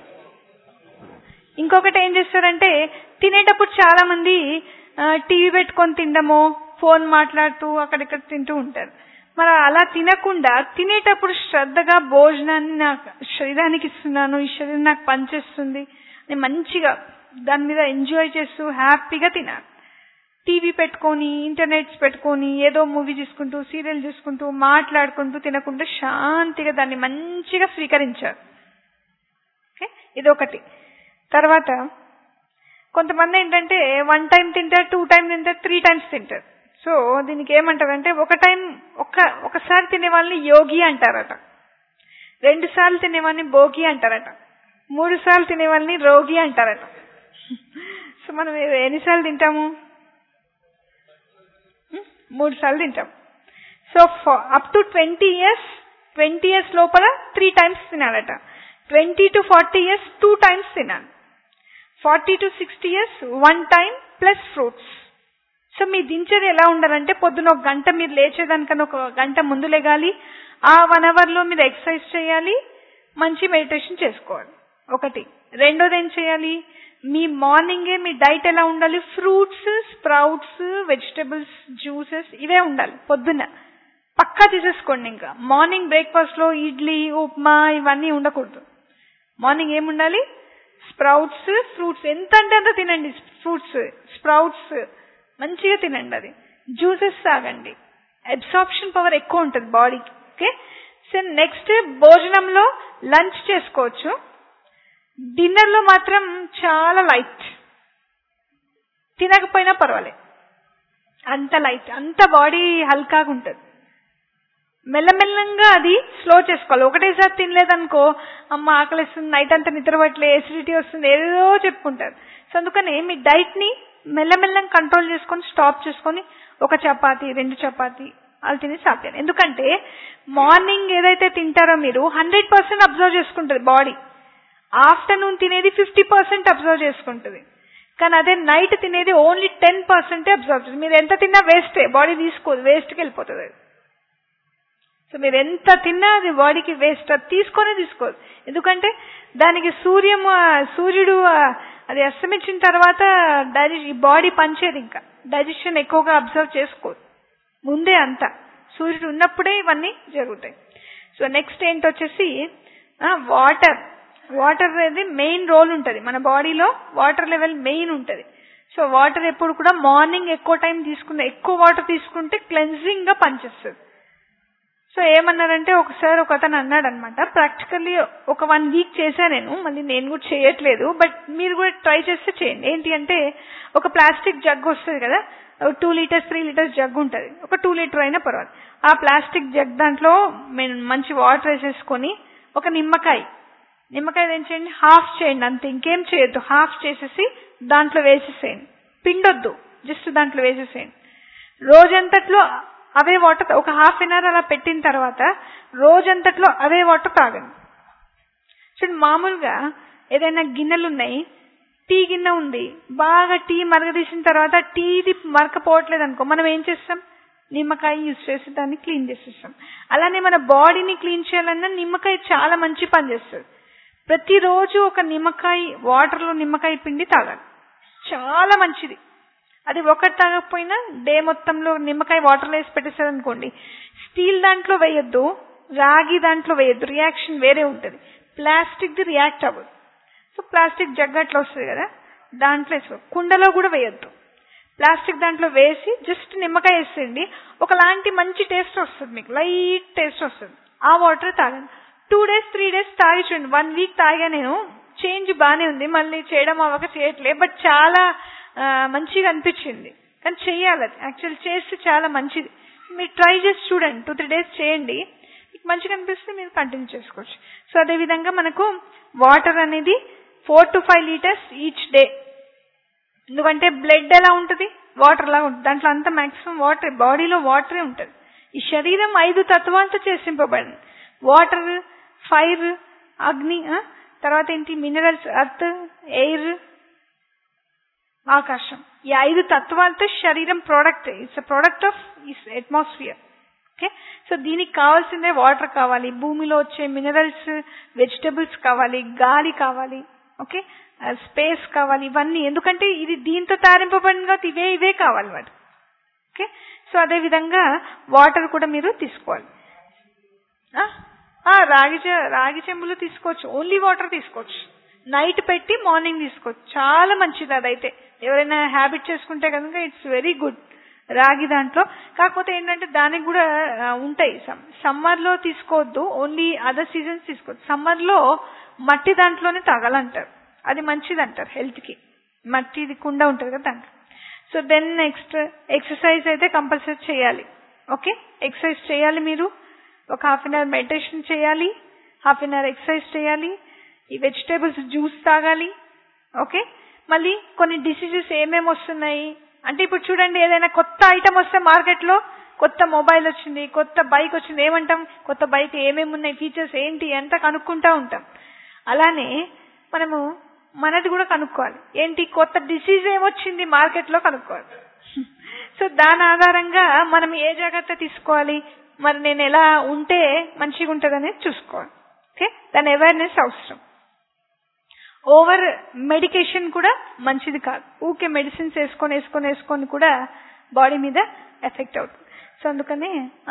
Speaker 3: ఇంకొకటి ఏం చేస్తారంటే తినేటప్పుడు చాలా మంది టీవీ పెట్టుకొని తినడము ఫోన్ మాట్లాడుతూ అక్కడిక్కడ తింటూ ఉంటారు మరి అలా తినకుండా తినేటప్పుడు శ్రద్ధగా భోజనాన్ని నా శరీరానికి ఇస్తున్నాను ఈ శరీరం నాకు పనిచేస్తుంది నేను మంచిగా దాని మీద ఎంజాయ్ చేస్తూ హ్యాపీగా తినాలి టీవీ పెట్టుకొని ఇంటర్నెట్స్ పెట్టుకొని ఏదో మూవీ చూసుకుంటూ సీరియల్ చూసుకుంటూ మాట్లాడుకుంటూ తినకుండా శాంతిగా దాన్ని మంచిగా స్వీకరించారు ఓకే ఇదొకటి తర్వాత కొంతమంది ఏంటంటే వన్ టైం తింటారు టూ టైం తింటారు త్రీ టైమ్స్ తింటారు సో దీనికి ఏమంటారంటే ఒక టైం ఒక ఒకసారి తినే వాళ్ళని యోగి అంటారట రెండు సార్లు తినే వాళ్ళని భోగి అంటారట మూడు సార్లు తినే వాళ్ళని రోగి అంటారట సో మనం ఎన్నిసార్లు తింటాము మూడు సార్లు తింటాం so up to twenty years twenty years లోపల త్రీ టైమ్స్ తినాలట twenty to forty years two times తినాలి forty to sixty years one time plus fruits so మీ దినచర్య ఎలా ఉండాలంటే పొద్దున ఒక గంట మీరు లేచేదానికన్నా ఒక గంట ముందు లేగాలి ఆ వన్ అవర్ లో మీరు ఎక్సర్సైజ్ చేయాలి మంచి మెడిటేషన్ చేసుకోవాలి ఒకటి రెండోది ఏం చేయాలి మీ మార్నింగే మీ డైట్ ఎలా ఉండాలి ఫ్రూట్స్ స్ప్రౌట్స్ వెజిటబుల్స్ జ్యూసెస్ ఇవే ఉండాలి పొద్దున్న పక్కా తీసేసుకోండి ఇంకా మార్నింగ్ బ్రేక్ఫాస్ట్ లో ఇడ్లీ ఉప్మా ఇవన్నీ ఉండకూడదు మార్నింగ్ ఏముండాలి స్ప్రౌట్స్ ఫ్రూట్స్ ఎంత అంటే అంత తినండి ఫ్రూట్స్ స్ప్రౌట్స్ మంచిగా తినండి అది జ్యూసెస్ తాగండి అబ్సార్ప్షన్ పవర్ ఎక్కువ ఉంటుంది బాడీకి ఓకే సో నెక్స్ట్ భోజనంలో లంచ్ చేసుకోవచ్చు డిన్నర్ లో మాత్రం చాలా లైట్ తినకపోయినా పర్వాలేదు అంత లైట్ అంత బాడీ హల్కాగా ఉంటుంది మెల్లమెల్లంగా అది స్లో చేసుకోవాలి ఒకటేసారి తినలేదనుకో అమ్మ ఆకలిస్తుంది నైట్ అంతా నిద్రపట్లే ఎసిడిటీ వస్తుంది ఏదో చెప్పుకుంటారు సో అందుకని మీ డైట్ ని మెల్లమెల్లంగా కంట్రోల్ చేసుకొని స్టాప్ చేసుకొని ఒక చపాతి రెండు చపాతి అది తిని స్టాప్ చేయాలి ఎందుకంటే మార్నింగ్ ఏదైతే తింటారో మీరు హండ్రెడ్ పర్సెంట్ అబ్జర్వ్ చేసుకుంటుంది బాడీ ఆఫ్టర్నూన్ తినేది ఫిఫ్టీ పర్సెంట్ అబ్జర్వ్ చేసుకుంటుంది కానీ అదే నైట్ తినేది ఓన్లీ టెన్ పర్సెంటే అబ్జర్వ్ చేస్తుంది మీరు ఎంత తిన్నా వేస్టే బాడీ తీసుకోదు వేస్ట్కి వెళ్ళిపోతుంది అది సో మీరు ఎంత తిన్నా అది బాడీకి వేస్ట్ అది తీసుకొనే తీసుకోదు ఎందుకంటే దానికి సూర్యం ఆ, సూర్యుడు ఆ, అది అస్తమించిన తర్వాత డైజెషన్ ఈ బాడీ పనిచేయదు ఇంకా డైజెషన్ ఎక్కువగా అబ్జర్వ్ చేసుకోదు ముందే అంతా సూర్యుడు ఉన్నప్పుడే ఇవన్నీ జరుగుతాయి సో నెక్స్ట్ ఏంటొచ్చేసి వాటర్ వాటర్ అనేది మెయిన్ రోల్ ఉంటుంది మన బాడీలో వాటర్ లెవెల్ మెయిన్ ఉంటుంది సో వాటర్ ఎప్పుడు కూడా మార్నింగ్ ఎక్కువ టైం తీసుకున్న ఎక్కువ వాటర్ తీసుకుంటే క్లెన్జింగ్ గా పనిచేస్తుంది సో ఏమన్నారంటే ఒకసారి ఒక అతను అన్నాడు అనమాట ప్రాక్టికల్లీ ఒక వన్ వీక్ చేశా నేను మళ్ళీ నేను కూడా చేయట్లేదు బట్ మీరు కూడా ట్రై చేస్తే చేయండి ఏంటి అంటే ఒక ప్లాస్టిక్ జగ్ వస్తుంది కదా two litres three litres jug ఉంటుంది ఒక టూ లీటర్ అయినా పర్వాలేదు ఆ ప్లాస్టిక్ జగ్ దాంట్లో మేము మంచి వాటర్ వేసేసుకొని ఒక నిమ్మకాయ నిమ్మకాయ ఏం చేయండి హాఫ్ చేయండి అంతే ఇంకేం చేయొద్దు హాఫ్ చేసేసి దాంట్లో వేసేసేయండి పిండొద్దు జస్ట్ దాంట్లో వేసేసేయండి రోజంతట్లో అవే వాటర్ ఒక హాఫ్ అన్ అవర్ అలా పెట్టిన తర్వాత రోజంతట్లో అవే వాటర్ తాగండి చూడండి మామూలుగా ఏదైనా గిన్నెలు ఉన్నాయి టీ గిన్నె ఉంది బాగా టీ మరగదీసిన తర్వాత టీది మరకపోవట్లేదు అనుకో మనం ఏం చేస్తాం నిమ్మకాయ యూజ్ చేసి దాన్ని క్లీన్ చేసేస్తాం అలానే మన బాడీని క్లీన్ చేయాలన్నా నిమ్మకాయ చాలా మంచి పని చేస్తుంది ప్రతిరోజు ఒక నిమ్మకాయ వాటర్లో నిమ్మకాయ పిండి తాగాలి చాలా మంచిది అది ఒకటి తాగకపోయినా డే మొత్తంలో నిమ్మకాయ వాటర్లో వేసి పెట్టేసారు అనుకోండి స్టీల్ దాంట్లో వేయొద్దు రాగి దాంట్లో వేయొద్దు రియాక్షన్ వేరే ఉంటుంది ప్లాస్టిక్ ది రియాక్ట్ అవ్వదు సో ప్లాస్టిక్ జగ్ అట్లా వస్తుంది కదా దాంట్లో వేసుకో కుండలో కూడా వేయొద్దు ప్లాస్టిక్ దాంట్లో వేసి జస్ట్ నిమ్మకాయ వేసేయండి ఒకలాంటి మంచి టేస్ట్ వస్తుంది మీకు లైట్ టేస్ట్ వస్తుంది ఆ వాటర్ తాగండి టూ డేస్ త్రీ డేస్ తాగి చూడండి వన్ వీక్ తాగా నేను చేంజ్ బానే ఉంది మళ్ళీ చేయడం అవ్వక చేయట్లే బట్ చాలా ఆ, మంచిగా అనిపించింది కానీ చెయ్యాలి అది యాక్చువల్ చేస్తే చాలా మంచిది మీరు ట్రై చేసి చూడండి టూ త్రీ డేస్ చేయండి మీకు మంచిగా అనిపిస్తే మీరు కంటిన్యూ చేసుకోవచ్చు సో అదే విధంగా మనకు వాటర్ అనేది four to five litres each day ఎందుకంటే బ్లడ్ ఎలా ఉంటుంది వాటర్ లాగా ఉంటుంది దాంట్లో అంతా మాక్సిమం వాటర్ బాడీలో వాటరే ఉంటుంది ఈ శరీరం ఐదు తత్వాలతో చేసింపబడింది వాటర్ ఫైర్ అగ్ని ఆ, తర్వాత ఏంటి మినరల్స్ అర్త్ ఎయిర్ ఆకాశం ఈ ఐదు తత్వాలతో శరీరం product it's product of atmosphere okay so దీనికి కావాల్సిందే వాటర్ కావాలి భూమిలో వచ్చే మినరల్స్ వెజిటబుల్స్ కావాలి గాలి కావాలి ఓకే స్పేస్ కావాలి ఇవన్నీ ఎందుకంటే ఇది దీంతో తయారింపబడిన కాబట్టి ఇవే ఇవే కావాలి వాటి ఓకే సో అదే విధంగా వాటర్ కూడా మీరు తీసుకోవాలి ఆ, ఆ, రాగి చె- రాగి చెంబులు తీసుకోవచ్చు ఓన్లీ వాటర్ తీసుకోవచ్చు నైట్ పెట్టి మార్నింగ్ తీసుకోవచ్చు చాలా మంచిది అదైతే ఎవరైనా హ్యాబిట్ చేసుకుంటే కనుక ఇట్స్ వెరీ గుడ్ రాగి దాంట్లో కాకపోతే ఏంటంటే దానికి కూడా ఆ, ఉంటాయి సమ్మర్ లో తీసుకోవద్దు ఓన్లీ అదర్ సీజన్స్ తీసుకోవద్దు సమ్మర్ లో మట్టి దాంట్లోనే తాగాలంటారు అది మంచిది అంటారు హెల్త్ కి మట్టిది కుండ ఉంటుంది కదా దాంట్లో సో దెన్ నెక్స్ట్ ఎక్సర్సైజ్ అయితే కంపల్సరీ చేయాలి ఓకే ఎక్సర్సైజ్ చేయాలి మీరు ఒక హాఫ్ అన్ అవర్ మెడిటేషన్ చేయాలి హాఫ్ అన్ అవర్ ఎక్సర్సైజ్ చేయాలి ఈ వెజిటేబుల్స్ జ్యూస్ తాగాలి ఓకే మళ్ళీ కొన్ని డిసీజెస్ ఏమేమి వస్తున్నాయి అంటే ఇప్పుడు చూడండి ఏదైనా కొత్త ఐటమ్ వస్తే మార్కెట్ లో కొత్త మొబైల్ వచ్చింది కొత్త బైక్ వచ్చింది ఏమంటాం కొత్త బైక్ ఏమేమి ఉన్నాయి ఫీచర్స్ ఏంటి అంతా కనుక్కుంటా ఉంటాం అలానే మనము మనది కూడా కనుక్కోవాలి ఏంటి కొత్త డిసీజ్ ఏమొచ్చింది మార్కెట్ లో కనుక్కోవాలి సో దాని ఆధారంగా మనం ఏ జాగ్రత్త తీసుకోవాలి మరి నేను ఎలా ఉంటే మంచిగా ఉంటుంది అనేది చూసుకోవాలి ఓకే దాని అవేర్నెస్ అవసరం ఓవర్ మెడికేషన్ కూడా మంచిది కాదు ఊకే మెడిసిన్స్ వేసుకొని వేసుకొని వేసుకొని కూడా బాడీ మీద ఎఫెక్ట్ అవుతుంది సో అందుకని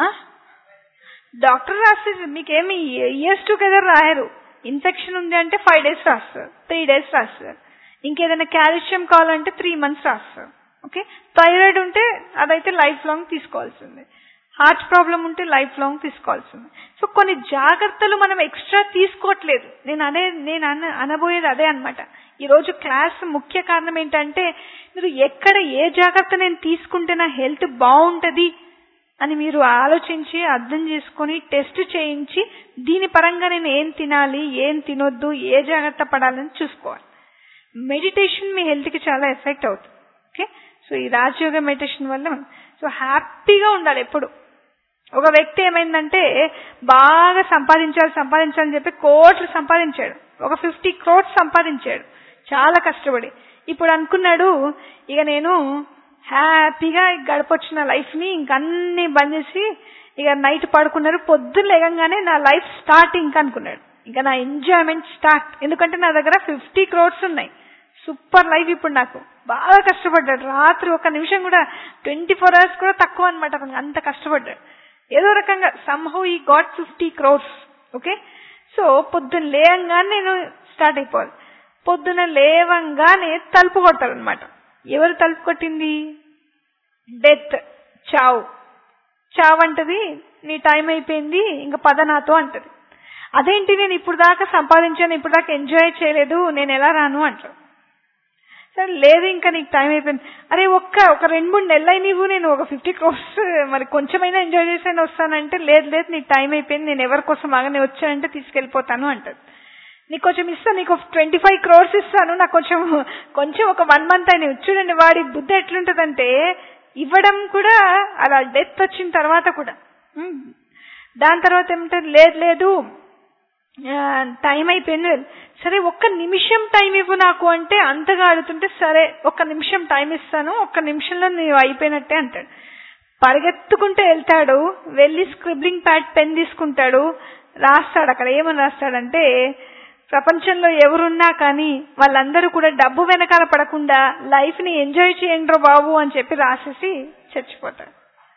Speaker 3: డాక్టర్ రాస్తే మీకేమి ఇయర్స్ టుగెదర్ రాయరు ఇన్ఫెక్షన్ ఉంది అంటే ఫైవ్ డేస్ రాస్తారు త్రీ డేస్ రాస్తారు ఇంకేదైనా కాల్షియం కావాలంటే త్రీ మంత్స్ రాస్తారు ఓకే థైరాయిడ్ ఉంటే అదైతే లైఫ్ లాంగ్ తీసుకోవాల్సిందే హార్ట్ ప్రాబ్లం ఉంటే లైఫ్ లాంగ్ తీసుకోవాల్సింది సో కొన్ని జాగ్రత్తలు మనం ఎక్స్ట్రా తీసుకోవట్లేదు నేను అనే నేను అన అనబోయేది అదే అనమాట ఈ రోజు క్లాస్ ముఖ్య కారణం ఏంటంటే మీరు ఎక్కడ ఏ జాగ్రత్త నేను తీసుకుంటే నా హెల్త్ బాగుంటది అని మీరు ఆలోచించి అర్థం చేసుకొని టెస్ట్ చేయించి దీని పరంగా నేను ఏం తినాలి ఏం తినొద్దు ఏ జాగ్రత్త పడాలని చూసుకోవాలి మెడిటేషన్ మీ హెల్త్ కి చాలా ఎఫెక్ట్ అవుతుంది ఓకే సో ఈ రాజయోగ మెడిటేషన్ వల్ల సో హ్యాపీగా ఉండాలి ఎప్పుడు ఒక వ్యక్తి ఏమైందంటే బాగా సంపాదించాలి సంపాదించాలని చెప్పి కోట్లు సంపాదించాడు ఒక ఫిఫ్టీ క్రోడ్స్ సంపాదించాడు చాలా కష్టపడి ఇప్పుడు అనుకున్నాడు ఇక నేను హ్యాపీగా గడపొచ్చిన లైఫ్ ని ఇంక అన్ని బంద్ చేసి ఇక నైట్ పడుకున్నారు పొద్దున్న లేగంగానే నా లైఫ్ స్టార్ట్ ఇంకా అనుకున్నాడు ఇంకా నా ఎంజాయ్మెంట్ స్టార్ట్ ఎందుకంటే నా దగ్గర ఫిఫ్టీ క్రోడ్స్ ఉన్నాయి సూపర్ లైఫ్ ఇప్పుడు నాకు బాగా కష్టపడ్డాడు రాత్రి ఒక నిమిషం కూడా ట్వంటీ ఫోర్ అవర్స్ కూడా తక్కువ అనమాట అతను అంత కష్టపడ్డాడు ఏదో రకంగా somehow he got fifty crores okay so పొద్దున్న లేవంగానే నేను స్టార్ట్ అయిపోవాలి పొద్దున లేవంగానే తలుపు కొడతారు అనమాట ఎవరు తలుపు కొట్టింది డెత్ చావు చావు అంటది నీ టైం అయిపోయింది ఇంకా పద నాతో అంటది అదేంటి నేను ఇప్పుడు దాకా సంపాదించాను ఇప్పుడు దాకా ఎంజాయ్ చేయలేదు నేను ఎలా రాను అంటారు సరే లేదు ఇంకా నీకు టైం అయిపోయింది అరే ఒక్క ఒక రెండు మూడు నెలలు నీవు నేను ఒక ఫిఫ్టీ క్రోర్స్ మరి కొంచెమైనా ఎంజాయ్ చేసాను వస్తానంటే లేదు లేదు నీకు టైం అయిపోయింది నేను ఎవరి కోసం ఆగనే వచ్చానంటే తీసుకెళ్లిపోతాను అంటారు నీకు కొంచెం ఇస్తాను నీకు ట్వంటీ ఫైవ్ క్రోర్స్ ఇస్తాను నాకు కొంచెం కొంచెం ఒక వన్ మంత్ అయిన చూడండి వాడి బుద్ధి ఎట్లుంటదంటే ఇవ్వడం కూడా అలా డెత్ వచ్చిన తర్వాత కూడా ఉమ్. దాని తర్వాత ఏమంటే లేదు లేదు టైం అయిపోయింది సరే ఒక్క నిమిషం టైం ఇవ్వు నాకు అంటే అంతగా అడుగుతుంటే సరే ఒక్క నిమిషం టైం ఇస్తాను ఒక్క నిమిషంలో నీవు అయిపోయినట్టే అంటాడు పరిగెత్తుకుంటూ వెళ్తాడు వెళ్ళి స్క్రిబ్లింగ్ ప్యాడ్ పెన్ తీసుకుంటాడు రాస్తాడు అక్కడ ఏమని రాస్తాడంటే ప్రపంచంలో ఎవరున్నా కానీ వాళ్ళందరూ కూడా డబ్బు వెనకాల పడకుండా లైఫ్ ని ఎంజాయ్ చేయండి బాబు అని చెప్పి రాసేసి చచ్చిపోతాడు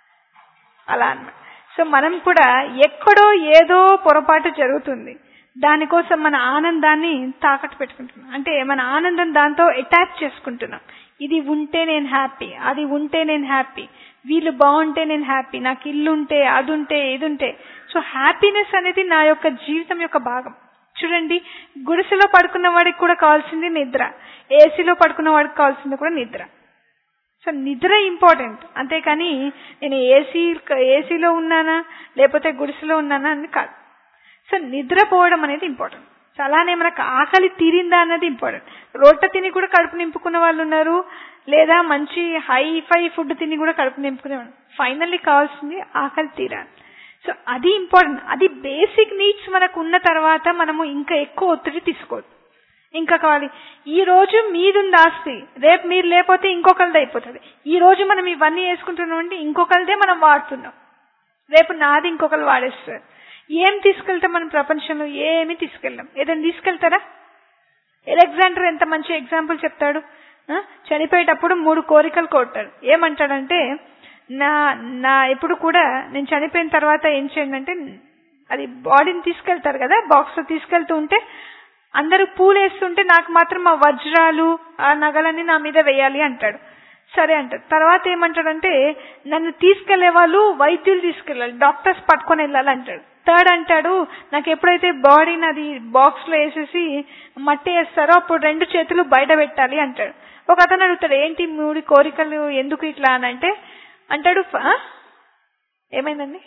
Speaker 3: అలా అన్నమాట సో మనం కూడా ఎక్కడో ఏదో పొరపాటు జరుగుతుంది దానికోసం మన ఆనందాన్ని తాకట్టు పెట్టుకుంటున్నాం అంటే మన ఆనందం దాంతో అటాచ్ చేసుకుంటున్నాం ఇది ఉంటే నేను హ్యాపీ అది ఉంటే నేను హ్యాపీ వీళ్ళు బాగుంటే నేను హ్యాపీ నాకు ఇల్లు ఉంటే అది ఉంటే ఇది ఉంటే సో హ్యాపీనెస్ అనేది నా యొక్క జీవితం యొక్క భాగం చూడండి గుడిసెలో పడుకున్న వాడికి కూడా కావాల్సింది నిద్ర ఏసీలో పడుకున్న వాడికి కావాల్సింది కూడా నిద్ర సో నిద్ర ఇంపార్టెంట్ అంతేకాని నేను ఏసీ ఏసీలో ఉన్నానా లేకపోతే గుడిసెలో ఉన్నానా అని కాదు సో నిద్రపోవడం అనేది ఇంపార్టెంట్ సో అలానే మనకు ఆకలి తీరిందా అన్నది ఇంపార్టెంట్ రొట్టె తిని కూడా కడుపు నింపుకున్న వాళ్ళు ఉన్నారు లేదా మంచి హై ఫై ఫుడ్ తిని కూడా కడుపు నింపుకునే వాళ్ళు ఫైనల్లీ కావాల్సింది ఆకలి తీరాలి సో అది ఇంపార్టెంట్ అది బేసిక్ నీడ్స్ మనకు ఉన్న తర్వాత మనము ఇంకా ఎక్కువ ఒత్తిడి తీసుకోవద్దు ఇంకా కావాలి ఈ రోజు మీదుంది ఆస్తి రేపు మీరు లేకపోతే ఇంకొకరిది అయిపోతుంది ఈ రోజు మనం ఇవన్నీ వేసుకుంటున్నాం అంటే ఇంకొకరిదే మనం వాడుతున్నాం రేపు నాది ఇంకొకరు వాడేస్తారు ఏం తీసుకెళ్తాం మనం ప్రపంచంలో ఏమి తీసుకెళ్ళాం ఏదైనా తీసుకెళ్తారా ఎలెగ్జాండర్ ఎంత మంచి ఎగ్జాంపుల్ చెప్తాడు ఆ? చనిపోయేటప్పుడు మూడు కోరికలు కోరుతాడు ఏమంటాడంటే నా నా ఎప్పుడు కూడా నేను చనిపోయిన తర్వాత ఏం చేయండి అంటే అది బాడీని తీసుకెళ్తారు కదా బాక్స్ లో తీసుకెళ్తూ ఉంటే అందరూ పూలు వేస్తుంటే నాకు మాత్రం ఆ వజ్రాలు ఆ నగలన్నీ నా మీద వేయాలి అంటాడు సరే అంటాడు తర్వాత ఏమంటాడంటే నన్ను తీసుకెళ్లే వాళ్ళు వైద్యులు తీసుకెళ్ళాలి డాక్టర్స్ పట్టుకొని వెళ్ళాలి అంటాడు థర్డ్ అంటాడు నాకు ఎప్పుడైతే బాడీని అది బాక్స్ లో వేసేసి మట్టి వేస్తారో అప్పుడు రెండు చేతులు బయట పెట్టాలి అంటాడు ఒక అతను అడుగుతాడు ఏంటి మూడు కోరికలు ఎందుకు ఇట్లా అని అంటే అంటాడు "ఆ? ఏమైందండి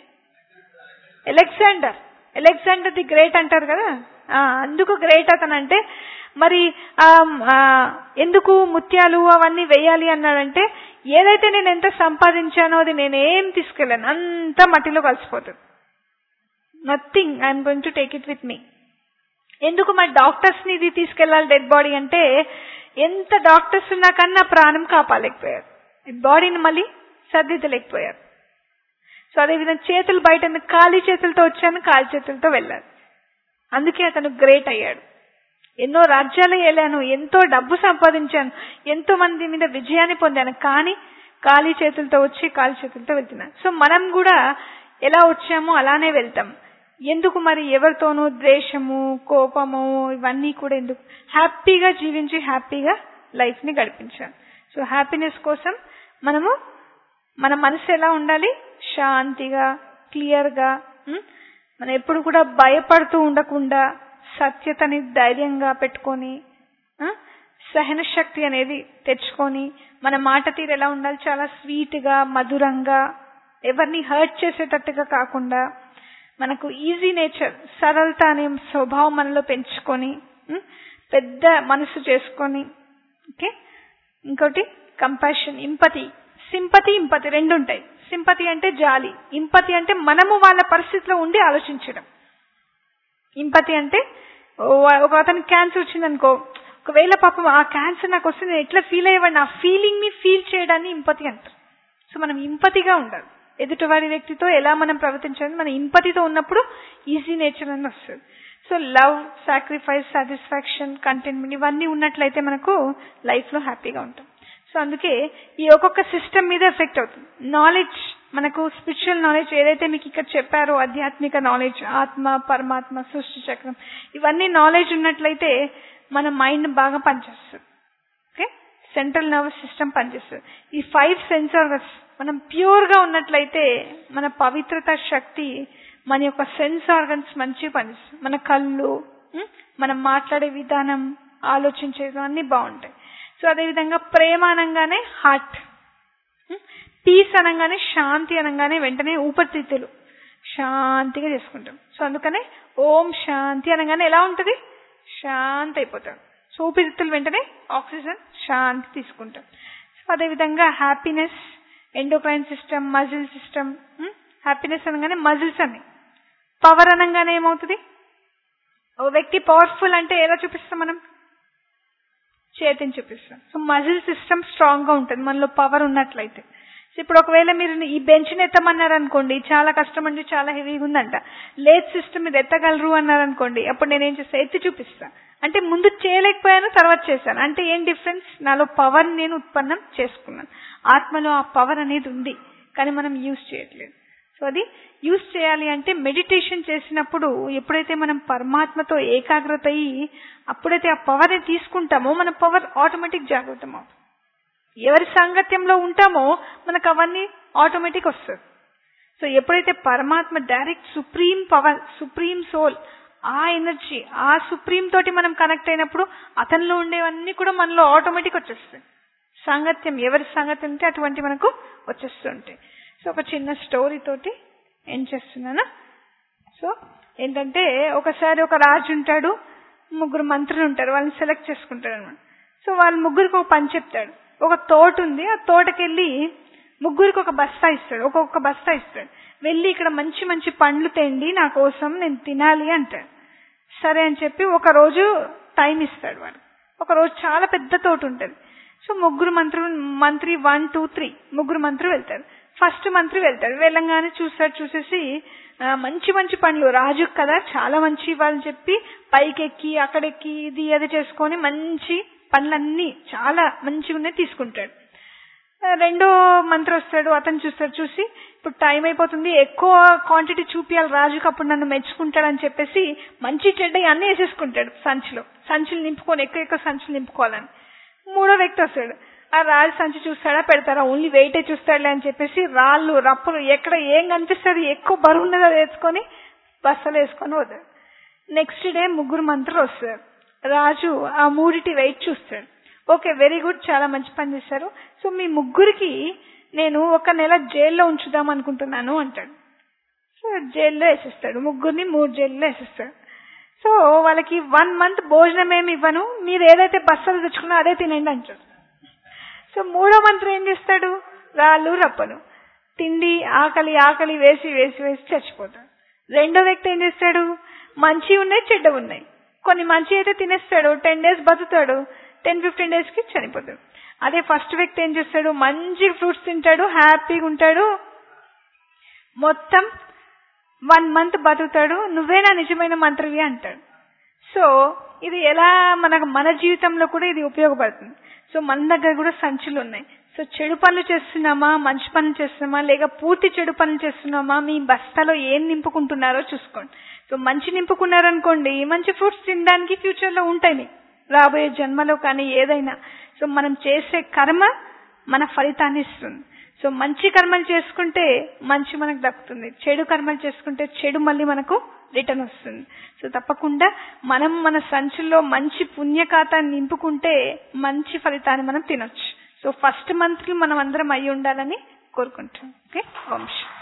Speaker 3: ఎలెగ్జాండర్ ఎలెగ్జాండర్ ది గ్రేట్ అంటారు కదా ఆ, అందుకు గ్రేట్ అతను అంటే మరి ఆ, ఆ, ఎందుకు ముత్యాలు అవన్నీ వేయాలి అన్నాడంటే ఏదైతే నేను ఎంత సంపాదించానో అది నేనేం తీసుకెళ్ళాను అంతా మట్టిలో కలిసిపోతుంది nothing I'm going to take it with me ఎందుకు మరి డాక్టర్స్ ని ఇది తీసుకెళ్లాలి డెడ్ బాడీ అంటే ఎంత డాక్టర్స్ ఉన్నా కన్నా ప్రాణం కాపాలేకపోయారు ఈ బాడీని మళ్ళీ సర్దిద్దలేకపోయారు సో అదేవిధంగా చేతులు బయట ఉంది, ఖాళీ చేతులతో వచ్చాను ఖాళీ చేతులతో వెళ్ళాను అందుకే అతను గ్రేట్ అయ్యాడు ఎన్నో రాజ్యాలు ఏలాను ఎంతో డబ్బు సంపాదించాను ఎంతో మంది మీద విజయాన్ని పొందాను కానీ ఖాళీ చేతులతో వచ్చి ఖాళీ చేతులతో వెళ్తున్నాను సో మనం కూడా ఎలా వచ్చామో అలానే వెళ్తాం ఎందుకు మరి ఎవరితోనూ ద్వేషము కోపము ఇవన్నీ కూడా ఎందుకు హ్యాపీగా జీవించి హ్యాపీగా లైఫ్ ని గడిపించాలి సో హ్యాపీనెస్ కోసం మనము మన మనసు ఎలా ఉండాలి శాంతిగా క్లియర్ గా ఉం? మనం ఎప్పుడు కూడా భయపడుతూ ఉండకుండా సత్యతని ధైర్యంగా పెట్టుకొని ఆ, సహన శక్తి అనేది తెచ్చుకొని మన మాట తీరు ఎలా ఉండాలి చాలా స్వీట్ గా మధురంగా ఎవరిని హర్ట్ చేసేటట్టుగా కాకుండా మనకు ఈజీ నేచర్ సరళత అనే స్వభావం మనలో పెంచుకొని ఉం, పెద్ద మనసు చేసుకొని ఓకే ఇంకోటి కంపాషన్ ఇంపతి సింపతి ఇంపతి రెండు ఉంటాయి సింపతి అంటే జాలి ఇంపతి అంటే మనము వాళ్ళ పరిస్థితిలో ఉండి ఆలోచించడం ఇంపతి అంటే ఓ- ఒక అతనికి క్యాన్సర్ వచ్చిందనుకో ఒకవేళ పాపం ఆ క్యాన్సర్ నాకు వస్తే నేను ఎట్లా ఫీల్ అయ్యేవాడిని ఆ ఫీలింగ్ ని ఫీల్ చేయడాన్ని ఇంపతి అంటారు సో మనం ఇంపతిగా ఉండాలి ఎదుటివారి వ్యక్తితో ఎలా మనం ప్రవర్తించాలి మన ఇంపతితో ఉన్నప్పుడు ఈజీ నేచర్ అని వస్తుంది so love sacrifice satisfaction contentment ఇవన్నీ ఉన్నట్లయితే మనకు లైఫ్ లో హ్యాపీగా ఉంటాం సో అందుకే ఈ ఒక్కొక్క సిస్టమ్ మీద ఎఫెక్ట్ అవుతుంది నాలెడ్జ్ మనకు స్పిరిచువల్ నాలెడ్జ్ ఏదైతే మీకు ఇక్కడ చెప్పారో ఆధ్యాత్మిక నాలెడ్జ్ ఆత్మ పరమాత్మ సృష్టి చక్రం ఇవన్నీ నాలెడ్జ్ ఉన్నట్లయితే మన మైండ్ బాగా పనిచేస్తుంది ఓకే సెంట్రల్ నర్వస్ సిస్టమ్ పనిచేస్తుంది ఈ ఫైవ్ సెన్సర్స్ మనం ప్యూర్ గా ఉన్నట్లయితే మన పవిత్రత శక్తి మన యొక్క సెన్స్ ఆర్గన్స్ మంచిగా పనిచేస్తుంది మన కళ్ళు ఉం? మనం మాట్లాడే విధానం ఆలోచించేది అన్ని బాగుంటాయి సో అదేవిధంగా ప్రేమ అనగానే హార్ట్ పీస్ అనగానే శాంతి అనగానే వెంటనే ఊపిరితిత్తులు శాంతిగా చేసుకుంటాం సో అందుకనే ఓం శాంతి అనగానే ఎలా ఉంటది శాంతి అయిపోతాం సో ఊపిరితిత్తులు వెంటనే ఆక్సిజన్ శాంతి తీసుకుంటాం సో అదేవిధంగా happiness endocrine system muscle system happiness అనగానే మజిల్స్ అని పవర్ అనగానే ఏమవుతుంది ఓ వ్యక్తి పవర్ఫుల్ అంటే ఎలా చూపిస్తాం మనం చేతిని చూపిస్తాం సో మజిల్ సిస్టమ్ స్ట్రాంగ్ గా ఉంటుంది మనలో పవర్ ఉన్నట్లయితే సో ఇప్పుడు ఒకవేళ మీరు ఈ బెంచ్ ని ఎత్తమన్నారు అనుకోండి చాలా కష్టం అండి చాలా హెవీగా ఉందంట లేట్ సిస్టమ్ మీద ఎత్తగలరు అన్నారు అనుకోండి అప్పుడు నేను ఏం చేస్తా ఎత్తి చూపిస్తా అంటే ముందు చేయలేకపోయాను తర్వాత చేశాను అంటే ఏం డిఫరెన్స్ నాలో పవర్ నేను ఉత్పన్నం చేసుకున్నాను ఆత్మలో ఆ పవర్ అనేది ఉంది కానీ మనం యూజ్ చేయట్లేదు సో అది యూజ్ చేయాలి అంటే మెడిటేషన్ చేసినప్పుడు ఎప్పుడైతే మనం పరమాత్మతో ఏకాగ్రత అయ్యి అప్పుడైతే ఆ పవర్ ని తీసుకుంటామో మన పవర్ ఆటోమేటిక్ జాగృతం అవుతుంది ఎవరి సాంగత్యంలో ఉంటామో మనకు అవన్నీ ఆటోమేటిక్ వస్తుంది సో ఎప్పుడైతే పరమాత్మ direct supreme power supreme soul ఆ ఎనర్జీ ఆ సుప్రీం తోటి మనం కనెక్ట్ అయినప్పుడు అతనిలో ఉండేవన్నీ కూడా మనలో ఆటోమేటిక్ వచ్చేస్తాయి సాంగత్యం ఎవరి సాంగత్యం ఉంటే అటువంటి మనకు వచ్చేస్తుంటాయి సో ఒక చిన్న స్టోరీ తోటి ఏం చేస్తున్నాను సో ఏంటంటే ఒకసారి ఒక రాజు ఉంటాడు ముగ్గురు మంత్రులు ఉంటారు వాళ్ళని సెలెక్ట్ చేసుకుంటాడు అనమాట సో వాళ్ళ ముగ్గురికి ఒక పని చెప్తాడు ఒక తోట ఉంది ఆ తోటకెళ్ళి ముగ్గురికి ఒక బస్తా ఇస్తాడు ఒక్కొక్క బస్తా ఇస్తాడు వెళ్ళి ఇక్కడ మంచి మంచి పండ్లు తెండి నా కోసం నేను తినాలి అంటాడు సరే అని చెప్పి ఒక రోజు టైం ఇస్తాడు వాడు ఒక రోజు చాలా పెద్ద తోట ఉంటుంది సో ముగ్గురు మంత్రులు మంత్రి వన్ టూ త్రీ ముగ్గురు మంత్రులు వెళ్తారు ఫస్ట్ మంత్రి వెళ్తాడు వెళ్ళంగానే చూస్తాడు చూసేసి ఆ, మంచి మంచి పండ్లు రాజు కదా చాలా మంచి వాళ్ళు చెప్పి పైకెక్కి అక్కడెక్కి ఇది అది చేసుకొని మంచి పండ్లన్నీ చాలా మంచిగా ఉన్నాయి తీసుకుంటాడు ఆ, రెండో మంత్రి వస్తాడు అతను చూస్తాడు చూసి ఇప్పుడు టైం అయిపోతుంది ఎక్కువ క్వాంటిటీ చూపియాలి రాజుకి అప్పుడు నన్ను మెచ్చుకుంటాడని చెప్పేసి మంచి చెడ్డ అన్ని వేసేసుకుంటాడు సంచిలో సంచులు నింపుకొని ఎక్కువ ఎక్కువ సంచులు నింపుకోవాలని మూడో వ్యక్తి వస్తాడు ఆ రాజు సంచి చూస్తాడా పెడతారా ఓన్లీ వెయిటే చూస్తాడులే అని చెప్పేసి రాళ్ళు రప్పలు ఎక్కడ ఏం కనిపిస్తుంది ఎక్కువ బరువు ఉన్నదో అది వేసుకొని బస్సలు వేసుకొని పోతాడు నెక్స్ట్ డే ముగ్గురు మంత్రులు వస్తారు రాజు ఆ మూడిటి వెయిట్ చూస్తాడు ఓకే వెరీ గుడ్ చాలా మంచి పని చేశారు సో మీ ముగ్గురికి నేను ఒక నెల జైల్లో ఉంచుదాం అనుకుంటున్నాను అంటాడు సో జైల్లో వేసేస్తాడు ముగ్గురిని మూడు జైల్లో వేసేస్తాడు సో వాళ్ళకి వన్ మంత్ భోజనం ఏమి ఇవ్వను మీరు ఏదైతే బస్సలు తెచ్చుకున్నా అదే తినండి అంటాడు సో మూడో మంత్రి ఏం చేస్తాడు రాళ్ళు రప్పలు తిండి ఆకలి ఆకలి వేసి వేసి వేసి చచ్చిపోతాడు రెండో వ్యక్తి ఏం చేస్తాడు మంచి ఉన్నాయి చెడ్డ ఉన్నాయి కొన్ని మంచి అయితే తినేస్తాడు టెన్ డేస్ బతుకుతాడు టెన్ ఫిఫ్టీన్ డేస్ కి చనిపోతాడు అదే ఫస్ట్ వ్యక్తి ఏం చేస్తాడు మంచి ఫ్రూట్స్ తింటాడు హ్యాపీగా ఉంటాడు మొత్తం వన్ మంత్ బతుకుతాడు నువ్వే నా నిజమైన మంత్రివి అంటాడు సో ఇది ఎలా మనకు మన జీవితంలో కూడా ఇది ఉపయోగపడుతుంది సో మన దగ్గర కూడా సంచులు ఉన్నాయి సో చెడు పనులు చేస్తున్నామా మంచి పనులు చేస్తున్నామా లేక పూర్తి చెడు పనులు చేస్తున్నామా మీ బస్తాలో ఏం నింపుకుంటున్నారో చూసుకోండి సో మంచి నింపుకున్నారనుకోండి మంచి ఫ్రూట్స్ తినడానికి ఫ్యూచర్ లో ఉంటాయి మీకు రాబోయే జన్మలో కానీ ఏదైనా సో మనం చేసే కర్మ మన ఫలితాన్ని ఇస్తుంది సో మంచి కర్మలు చేసుకుంటే మంచి మనకు దక్కుతుంది చెడు కర్మలు చేసుకుంటే చెడు మళ్ళీ మనకు రిటర్న్ వస్తుంది సో తప్పకుండా మనం మన సంచుల్లో మంచి పుణ్య ఖాతాన్ని నింపుకుంటే మంచి ఫలితాన్ని మనం తినొచ్చు సో ఫస్ట్ మంత్ కి మనం అందరం అయి ఉండాలని కోరుకుంటాం ఓకే వంశం